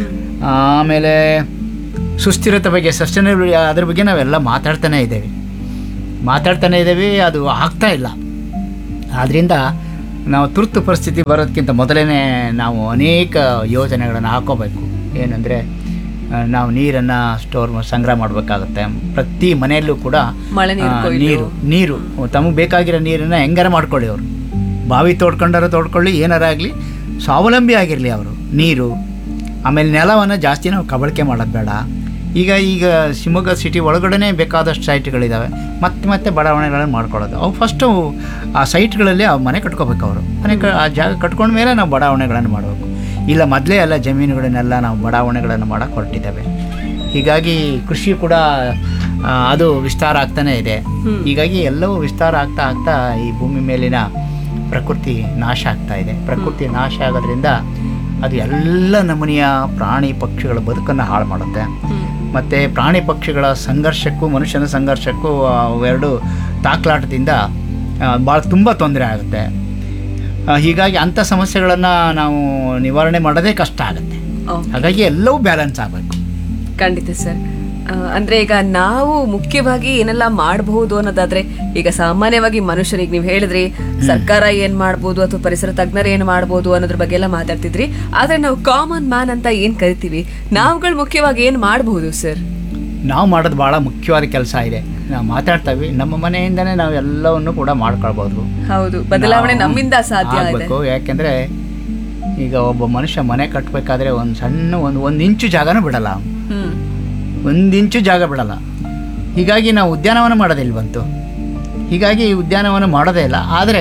ಆಮೇಲೆ ಸುಸ್ಥಿರತೆ ಬಗ್ಗೆ ಸಸ್ಟೈನಬಿಲಿಟಿ ಅದ್ರ ಬಗ್ಗೆ ನಾವೆಲ್ಲ ಮಾತಾಡ್ತಾನೇ ಇದ್ದೇವೆ ಮಾತಾಡ್ತಾನೆ ಇದ್ದೇವೆ ಅದು ಆಗ್ತಾ ಇಲ್ಲ ಆದ್ದರಿಂದ ನಾವು ತುರ್ತು ಪರಿಸ್ಥಿತಿ ಬರೋದಕ್ಕಿಂತ ಮೊದಲೇ ನಾವು ಅನೇಕ ಯೋಜನೆಗಳನ್ನು ಹಾಕೋಬೇಕು ಏನಂದರೆ ನಾವು ನೀರನ್ನು ಸ್ಟೋರ್ ಸಂಗ್ರಹ ಮಾಡಬೇಕಾಗುತ್ತೆ ಪ್ರತಿ ಮನೆಯಲ್ಲೂ ಕೂಡ ಮಳೆ ನೀರು ಆ, ಕೊಯ್ಲು. ನೀರು ನೀರು ತಮಗೆ ಬೇಕಾಗಿರೋ ನೀರನ್ನು ಹೆಂಗಾರ ಮಾಡ್ಕೊಳ್ಳಿ ಅವರು ಬಾವಿ ತೋಡ್ಕೊಂಡಾರ ತೋಡ್ಕೊಳ್ಳಿ ಏನಾರ ಆಗಲಿ ಸ್ವಾವಲಂಬಿ ಆಗಿರಲಿ ಅವರು ನೀರು ಆಮೇಲೆ ನೆಲವನ್ನು ಜಾಸ್ತಿ ನಾವು ಕಬಳಿಕೆ ಮಾಡೋದು ಬೇಡ ಈಗ ಈಗ ಶಿವಮೊಗ್ಗ ಸಿಟಿ ಒಳಗಡೆ ಬೇಕಾದಷ್ಟು ಸೈಟ್ಗಳಿದ್ದಾವೆ ಮತ್ತೆ ಮತ್ತೆ ಬಡಾವಣೆಗಳನ್ನು ಮಾಡ್ಕೊಳ್ಳೋದು ಅವು ಫಸ್ಟು ಆ ಸೈಟ್ಗಳಲ್ಲಿ ಆ ಮನೆ ಕಟ್ಕೋಬೇಕು ಅವರು ಮನೆ ಕ ಆ ಜಾಗ ಕಟ್ಕೊಂಡ ಮೇಲೆ ನಾವು ಬಡಾವಣೆಗಳನ್ನು ಮಾಡಬೇಕು ಇಲ್ಲ ಮೊದಲೇ ಎಲ್ಲ ಜಮೀನುಗಳನ್ನೆಲ್ಲ ನಾವು ಬಡಾವಣೆಗಳನ್ನು ಮಾಡೋಕ್ಕೆ ಹೊರಟಿದ್ದೇವೆ ಹೀಗಾಗಿ ಕೃಷಿ ಕೂಡ ಆ, ಅದು ವಿಸ್ತಾರ ಆಗ್ತಾನೇ ಇದೆ ಹೀಗಾಗಿ ಎಲ್ಲವೂ ವಿಸ್ತಾರ ಆಗ್ತಾ ಆಗ್ತಾ ಈ ಭೂಮಿ ಮೇಲಿನ ಪ್ರಕೃತಿ ನಾಶ ಆಗ್ತಾ ಇದೆ ಪ್ರಕೃತಿ ನಾಶ ಆಗೋದ್ರಿಂದ ಅದು ಎಲ್ಲ ನಮೂನೆಯ ಪ್ರಾಣಿ ಪಕ್ಷಿಗಳ ಬದುಕನ್ನು ಹಾಳು ಮಾಡುತ್ತೆ ಮತ್ತು ಪ್ರಾಣಿ ಪಕ್ಷಿಗಳ ಸಂಘರ್ಷಕ್ಕೂ ಮನುಷ್ಯನ ಸಂಘರ್ಷಕ್ಕೂ ಅವೆರಡು ತಾಕ್ಲಾಟದಿಂದ ಭಾಳ ತುಂಬ ತೊಂದರೆ ಆಗುತ್ತೆ ಆ, ಹೀಗಾಗಿ ಅಂಥ ಸಮಸ್ಯೆಗಳನ್ನು ನಾವು ನಿವಾರಣೆ ಮಾಡೋದೇ ಕಷ್ಟ ಆಗುತ್ತೆ ಹಾಗಾಗಿ ಎಲ್ಲವೂ ಬ್ಯಾಲೆನ್ಸ್ ಆಗಬೇಕು ಖಂಡಿತ ಸರ್ ಆ, ಅಂದ್ರೆ ಈಗ ನಾವು ಮುಖ್ಯವಾಗಿ ಏನೆಲ್ಲ ಮಾಡಬಹುದು ಅನ್ನೋದಾದ್ರೆ ಈಗ ಸಾಮಾನ್ಯವಾಗಿ ಮನುಷ್ಯರಿಗೆ ನೀವು ಹೇಳಿದ್ರಿ ಸರ್ಕಾರ ಏನ್ ಮಾಡ್ಬೋದು ಅಥವಾ ಪರಿಸರ ತಜ್ಞರು ಏನ್ ಮಾಡ್ಬೋದು ಅನ್ನೋದ್ರ ಬಗ್ಗೆ ಎಲ್ಲ ಮಾತಾಡ್ತಿದ್ರಿ ಆದ್ರೆ ನಾವು ಕಾಮನ್ ಮ್ಯಾನ್ ಅಂತ ಏನ್ ಕರಿತೀವಿ ನಾವುಗಳು ಮುಖ್ಯವಾಗಿ ಏನ್ ಮಾಡಬಹುದು ಸರ್ ನಾವು ಮಾಡೋದು ಭಾಳ ಮುಖ್ಯವಾದ ಕೆಲಸ ಇದೆ ನಾವು ಮಾತಾಡ್ತೀವಿ ನಮ್ಮ ಮನೆಯಿಂದನೇ ನಾವು ಎಲ್ಲವನ್ನು ಕೂಡ ಮಾಡ್ಕೊಳ್ಬೋದು ಹೌದು ಬದಲಾವಣೆ ನಾವು ನಮ್ಮಿಂದ ಸಾಧ್ಯ ಇದೆ ಆಗ್ಬೇಕು ಯಾಕೆಂದರೆ ಈಗ ಒಬ್ಬ ಮನುಷ್ಯ ಮನೆ ಕಟ್ಟಬೇಕಾದ್ರೆ ಒಂದು ಸಣ್ಣ ಒಂದು ಒಂದು ಇಂಚು ಜಾಗನೂ ಬಿಡಲ್ಲ ಅವ್ನು. ಹ್ಮ್ ಒಂದು ಇಂಚು ಜಾಗ ಬಿಡಲ್ಲ ಹೀಗಾಗಿ ನಾವು ಉದ್ಯಾನವನ ಮಾಡೋದಿಲ್ಲ ಬಂತು ಹೀಗಾಗಿ ಈ ಉದ್ಯಾನವನ ಮಾಡೋದೇ ಇಲ್ಲ ಆದರೆ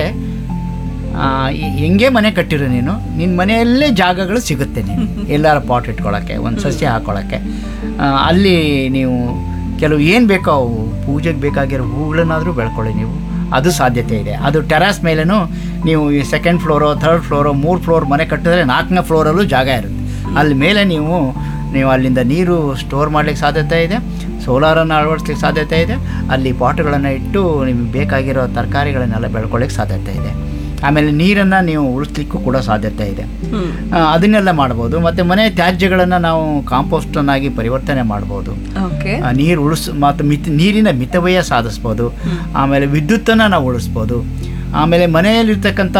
ಹೆಂಗೆ ಮನೆ ಕಟ್ಟಿರೋ ನೀನು ನಿನ್ನ ಮನೆಯಲ್ಲೇ ಜಾಗಗಳು ಸಿಗುತ್ತೆ ನೀನು ಎಲ್ಲಾರ ಪಾಟ್ ಇಟ್ಕೊಳ್ಳೋಕ್ಕೆ ಒಂದು ಸಸ್ಯ ಹಾಕೊಳ್ಳೋಕ್ಕೆ ಆ, ಅಲ್ಲಿ ನೀವು ಕೆಲವು ಏನು ಬೇಕೋ ಅವು ಪೂಜೆಗೆ ಬೇಕಾಗಿರೋ ಹೂಗಳನ್ನಾದರೂ ಬೆಳ್ಕೊಳ್ಳಿ ನೀವು ಅದು ಸಾಧ್ಯತೆ ಇದೆ ಅದು ಟೆರಾಸ್ ಮೇಲೇನು ನೀವು ಈ ಸೆಕೆಂಡ್ ಫ್ಲೋರೋ ಥರ್ಡ್ ಫ್ಲೋರೋ ಮೂರು ಫ್ಲೋರ್ ಮನೆ ಕಟ್ಟಿದ್ರೆ ನಾಲ್ಕನೇ ಫ್ಲೋರಲ್ಲೂ ಜಾಗ ಇರುತ್ತೆ ಅಲ್ಲಿ ಮೇಲೆ ನೀವು ನೀವು ಅಲ್ಲಿಂದ ನೀರು ಸ್ಟೋರ್ ಮಾಡಲಿಕ್ಕೆ ಸಾಧ್ಯತೆ ಇದೆ ಸೋಲಾರನ್ನು ಅಳವಡಿಸ್ಲಿಕ್ಕೆ ಸಾಧ್ಯತೆ ಇದೆ ಅಲ್ಲಿ ಪಾಟ್ಗಳನ್ನು ಇಟ್ಟು ನಿಮಗೆ ಬೇಕಾಗಿರೋ ತರಕಾರಿಗಳನ್ನೆಲ್ಲ ಬೆಳ್ಕೊಳ್ಳಿಕ್ಕೆ ಸಾಧ್ಯತೆ ಇದೆ ಆಮೇಲೆ ನೀರನ್ನು ನೀವು ಉಳಿಸ್ಲಿಕ್ಕೂ ಕೂಡ ಸಾಧ್ಯತೆ ಇದೆ ಆ, ಅದನ್ನೆಲ್ಲ ಮಾಡ್ಬೋದು ಮತ್ತು ಮನೆ ತ್ಯಾಜ್ಯಗಳನ್ನು ನಾವು ಕಾಂಪೋಸ್ಟನ್ನಾಗಿ ಪರಿವರ್ತನೆ ಮಾಡ್ಬೋದು ಓಕೆ ಆ, ನೀರು ಉಳಿಸ್ ಮತ್ತು ಮಿತ ನೀರಿನ ಮಿತವ್ಯಯ ಸಾಧಿಸ್ಬೋದು ಆಮೇಲೆ ವಿದ್ಯುತ್ತನ್ನು ನಾವು ಉಳಿಸ್ಬೋದು ಆಮೇಲೆ ಮನೆಯಲ್ಲಿರ್ತಕ್ಕಂಥ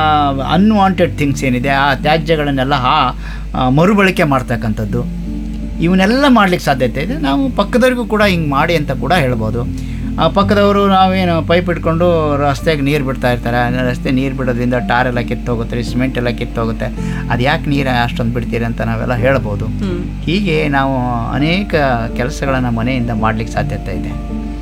ಅನ್ವಾಂಟೆಡ್ ಥಿಂಗ್ಸ್ ಏನಿದೆ ಆ ತ್ಯಾಜ್ಯಗಳನ್ನೆಲ್ಲ ಆ ಆ, ಮರುಬಳಕೆ ಮಾಡ್ತಕ್ಕಂಥದ್ದು ಇವನ್ನೆಲ್ಲ ಮಾಡ್ಲಿಕ್ಕೆ ಸಾಧ್ಯತೆ ಇದೆ ನಾವು ಪಕ್ಕದವ್ರಿಗೂ ಕೂಡ ಹಿಂಗೆ ಮಾಡಿ ಅಂತ ಕೂಡ ಹೇಳ್ಬೋದು ಆ ಪಕ್ಕದವರು ನಾವೇನು ಪೈಪ್ ಇಟ್ಕೊಂಡು ರಸ್ತೆಗೆ ನೀರು ಬಿಡ್ತಾ ಇರ್ತಾರೆ ಆ ರಸ್ತೆ ನೀರು ಬಿಡೋದ್ರಿಂದ ಟಾರ್ ಎಲ್ಲ ಕಿತ್ತೋಗುತ್ತೆ ಸಿಮೆಂಟ್ ಎಲ್ಲ ಕಿತ್ತೋಗುತ್ತೆ ಅದು ಯಾಕೆ ನೀರು ಅಷ್ಟೊಂದು ಬಿಡ್ತೀರಿ ಅಂತ ನಾವೆಲ್ಲ ಹೇಳ್ಬೋದು ಹೀಗೆ ನಾವು ಅನೇಕ ಕೆಲಸಗಳನ್ನು ಮನೆಯಿಂದ ಮಾಡಲಿಕ್ಕೆ ಸಾಧ್ಯತೆ ಇದೆ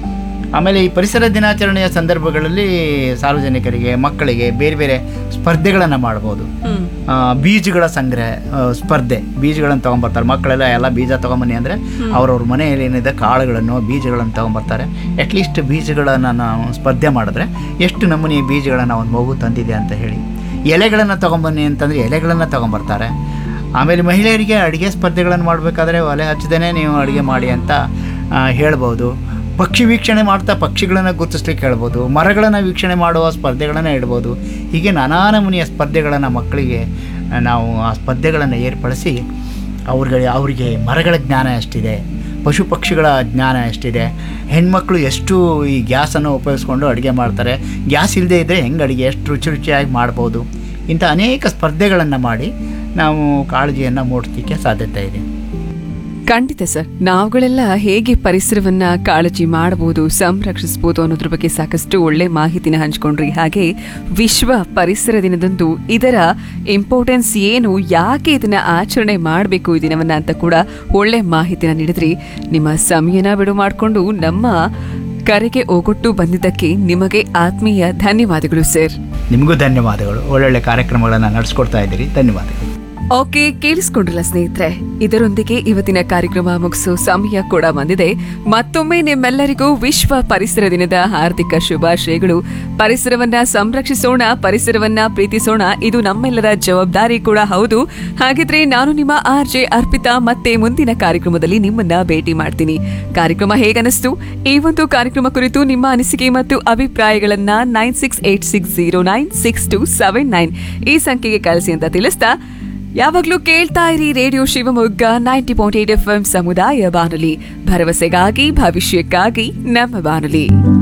ಆಮೇಲೆ ಈ ಪರಿಸರ ದಿನಾಚರಣೆಯ ಸಂದರ್ಭಗಳಲ್ಲಿ ಸಾರ್ವಜನಿಕರಿಗೆ ಮಕ್ಕಳಿಗೆ ಬೇರೆ ಬೇರೆ ಸ್ಪರ್ಧೆಗಳನ್ನು ಮಾಡ್ಬೋದು ಆ, ಬೀಜಗಳ ಸಂಗ್ರಹ ಆ, ಸ್ಪರ್ಧೆ ಬೀಜಗಳನ್ನು ತೊಗೊಂಬರ್ತಾರೆ ಮಕ್ಕಳೆಲ್ಲ ಎಲ್ಲ ಬೀಜ ತೊಗೊಂಬನ್ನಿ ಅಂದರೆ ಅವ್ರವ್ರ ಮನೆಯಲ್ಲಿ ಏನಿದೆ ಕಾಳುಗಳನ್ನು ಬೀಜಗಳನ್ನು ತೊಗೊಂಬರ್ತಾರೆ ಅಟ್ಲೀಸ್ಟ್ ಬೀಜಗಳನ್ನು ನಾವು ಸ್ಪರ್ಧೆ ಮಾಡಿದ್ರೆ ಎಷ್ಟು ನಮೂನಿ ಬೀಜಗಳನ್ನು ಒಂದು ಮಗು ತಂದಿದೆ ಅಂತ ಹೇಳಿ ಎಲೆಗಳನ್ನು ತೊಗೊಂಬನ್ನಿ ಅಂತಂದರೆ ಎಲೆಗಳನ್ನು ತೊಗೊಂಬರ್ತಾರೆ ಆಮೇಲೆ ಮಹಿಳೆಯರಿಗೆ ಅಡುಗೆ ಸ್ಪರ್ಧೆಗಳನ್ನು ಮಾಡಬೇಕಾದ್ರೆ ಒಲೆ ಹಚ್ಚದೇ ನೀವು ಅಡುಗೆ ಮಾಡಿ ಅಂತ ಆ, ಹೇಳ್ಬೋದು ಪಕ್ಷಿ ವೀಕ್ಷಣೆ ಮಾಡ್ತಾ ಪಕ್ಷಿಗಳನ್ನು ಗುರುತಿಸ್ಲಿಕ್ಕೆ ಹೇಳ್ಬೋದು ಮರಗಳನ್ನು ವೀಕ್ಷಣೆ ಮಾಡುವ ಸ್ಪರ್ಧೆಗಳನ್ನು ಇಡ್ಬೋದು ಹೀಗೆ ನಾನಾ ನಮೂನೆಯ ಸ್ಪರ್ಧೆಗಳನ್ನು ಮಕ್ಕಳಿಗೆ ಆ, ನಾವು ಆ ಸ್ಪರ್ಧೆಗಳನ್ನು ಏರ್ಪಡಿಸಿ ಅವ್ರಿಗೆ ಅವರಿಗೆ ಮರಗಳ ಜ್ಞಾನ ಎಷ್ಟಿದೆ ಪಶು ಪಕ್ಷಿಗಳ ಜ್ಞಾನ ಎಷ್ಟಿದೆ ಹೆಣ್ಮಕ್ಳು ಎಷ್ಟು ಈ ಗ್ಯಾಸನ್ನು ಉಪಯೋಗಿಸ್ಕೊಂಡು ಅಡುಗೆ ಮಾಡ್ತಾರೆ ಗ್ಯಾಸ್ ಇಲ್ಲದೆ ಇದ್ದರೆ ಹೆಂಗೆ ಅಡುಗೆ ಎಷ್ಟು ರುಚಿ ರುಚಿಯಾಗಿ ಮಾಡ್ಬೋದು ಇಂಥ ಅನೇಕ ಸ್ಪರ್ಧೆಗಳನ್ನು ಮಾಡಿ ನಾವು ಕಾಳಜಿಯನ್ನು ಮೂಡಿಸ್ಲಿಕ್ಕೆ ಸಾಧ್ಯತೆ ಇದೆ ಖಂಡಿತ ಸರ್ ನಾವುಗಳೆಲ್ಲ ಹೇಗೆ ಪರಿಸರವನ್ನ ಕಾಳಜಿ ಮಾಡಬಹುದು ಸಂರಕ್ಷಿಸಬಹುದು ಅನ್ನೋದ್ರ ಬಗ್ಗೆ ಸಾಕಷ್ಟು ಒಳ್ಳೆ ಮಾಹಿತಿನ ಹಂಚ್ಕೊಂಡ್ರಿ ಹಾಗೆ ವಿಶ್ವ ಪರಿಸರ ದಿನದಂದು ಇದರ ಇಂಪಾರ್ಟೆನ್ಸ್ ಏನು ಯಾಕೆ ಇದನ್ನ ಆಚರಣೆ ಮಾಡಬೇಕು ಈ ದಿನವನ್ನ ಅಂತ ಕೂಡ ಒಳ್ಳೆ ಮಾಹಿತಿನ ನೀಡಿದ್ರಿ ನಿಮ್ಮ ಸಮಯನ ಬಿಡು ಮಾಡಿಕೊಂಡು ನಮ್ಮ ಕರೆಗೆ ಓಗೊಟ್ಟು ಬಂದಿದ್ದಕ್ಕೆ ನಿಮಗೆ ಆತ್ಮೀಯ ಧನ್ಯವಾದಗಳು ಸರ್ ನಿಮಗೂ ಧನ್ಯವಾದಗಳು ಒಳ್ಳೊಳ್ಳೆ ಕಾರ್ಯಕ್ರಮಗಳನ್ನು ನಡೆಸ್ಕೊಡ್ತಾ ಇದ್ದೀರಿ ಧನ್ಯವಾದಗಳು ಓಕೆ ಕೇಳಿಸ್ಕೊಂಡ್ರಲ್ಲ ಸ್ನೇಹಿತರೆ ಇದರೊಂದಿಗೆ ಇವತ್ತಿನ ಕಾರ್ಯಕ್ರಮ ಮುಗಿಸೋ ಸಮಯ ಕೂಡ ಬಂದಿದೆ ಮತ್ತೊಮ್ಮೆ ನಿಮ್ಮೆಲ್ಲರಿಗೂ ವಿಶ್ವ ಪರಿಸರ ದಿನದ ಹಾರ್ದಿಕ ಶುಭಾಶಯಗಳು ಪರಿಸರವನ್ನ ಸಂರಕ್ಷಿಸೋಣ ಪರಿಸರವನ್ನ ಪ್ರೀತಿಸೋಣ ಇದು ನಮ್ಮೆಲ್ಲರ ಜವಾಬ್ದಾರಿ ಕೂಡ ಹೌದು ಹಾಗಿದ್ರೆ ನಾನು ನಿಮ್ಮ ಆರ್ ಜೆ ಅರ್ಪಿತಾ ಮತ್ತೆ ಮುಂದಿನ ಕಾರ್ಯಕ್ರಮದಲ್ಲಿ ನಿಮ್ಮನ್ನ ಭೇಟಿ ಮಾಡ್ತೀನಿ ಕಾರ್ಯಕ್ರಮ ಹೇಗನಿಸ್ತು ಈ ಒಂದು ಕಾರ್ಯಕ್ರಮ ಕುರಿತು ನಿಮ್ಮ ಅನಿಸಿಕೆ ಮತ್ತು ಅಭಿಪ್ರಾಯಗಳನ್ನ nine six eight six zero nine six two seven nine ಈ ಸಂಖ್ಯೆಗೆ ಕಳಿಸಿ ಅಂತ ತಿಳಿಸ್ತಾ ಯಾವಾಗ್ಲೂ ಕೇಳ್ತಾ ಇರಿ radio Shivamogga ninety point eight F M ಸಮುದಾಯ ಬಾನುಲಿ ಭರವಸೆಗಾಗಿ ಭವಿಷ್ಯಕ್ಕಾಗಿ ನಮ್ಮ ಬಾನುಲಿ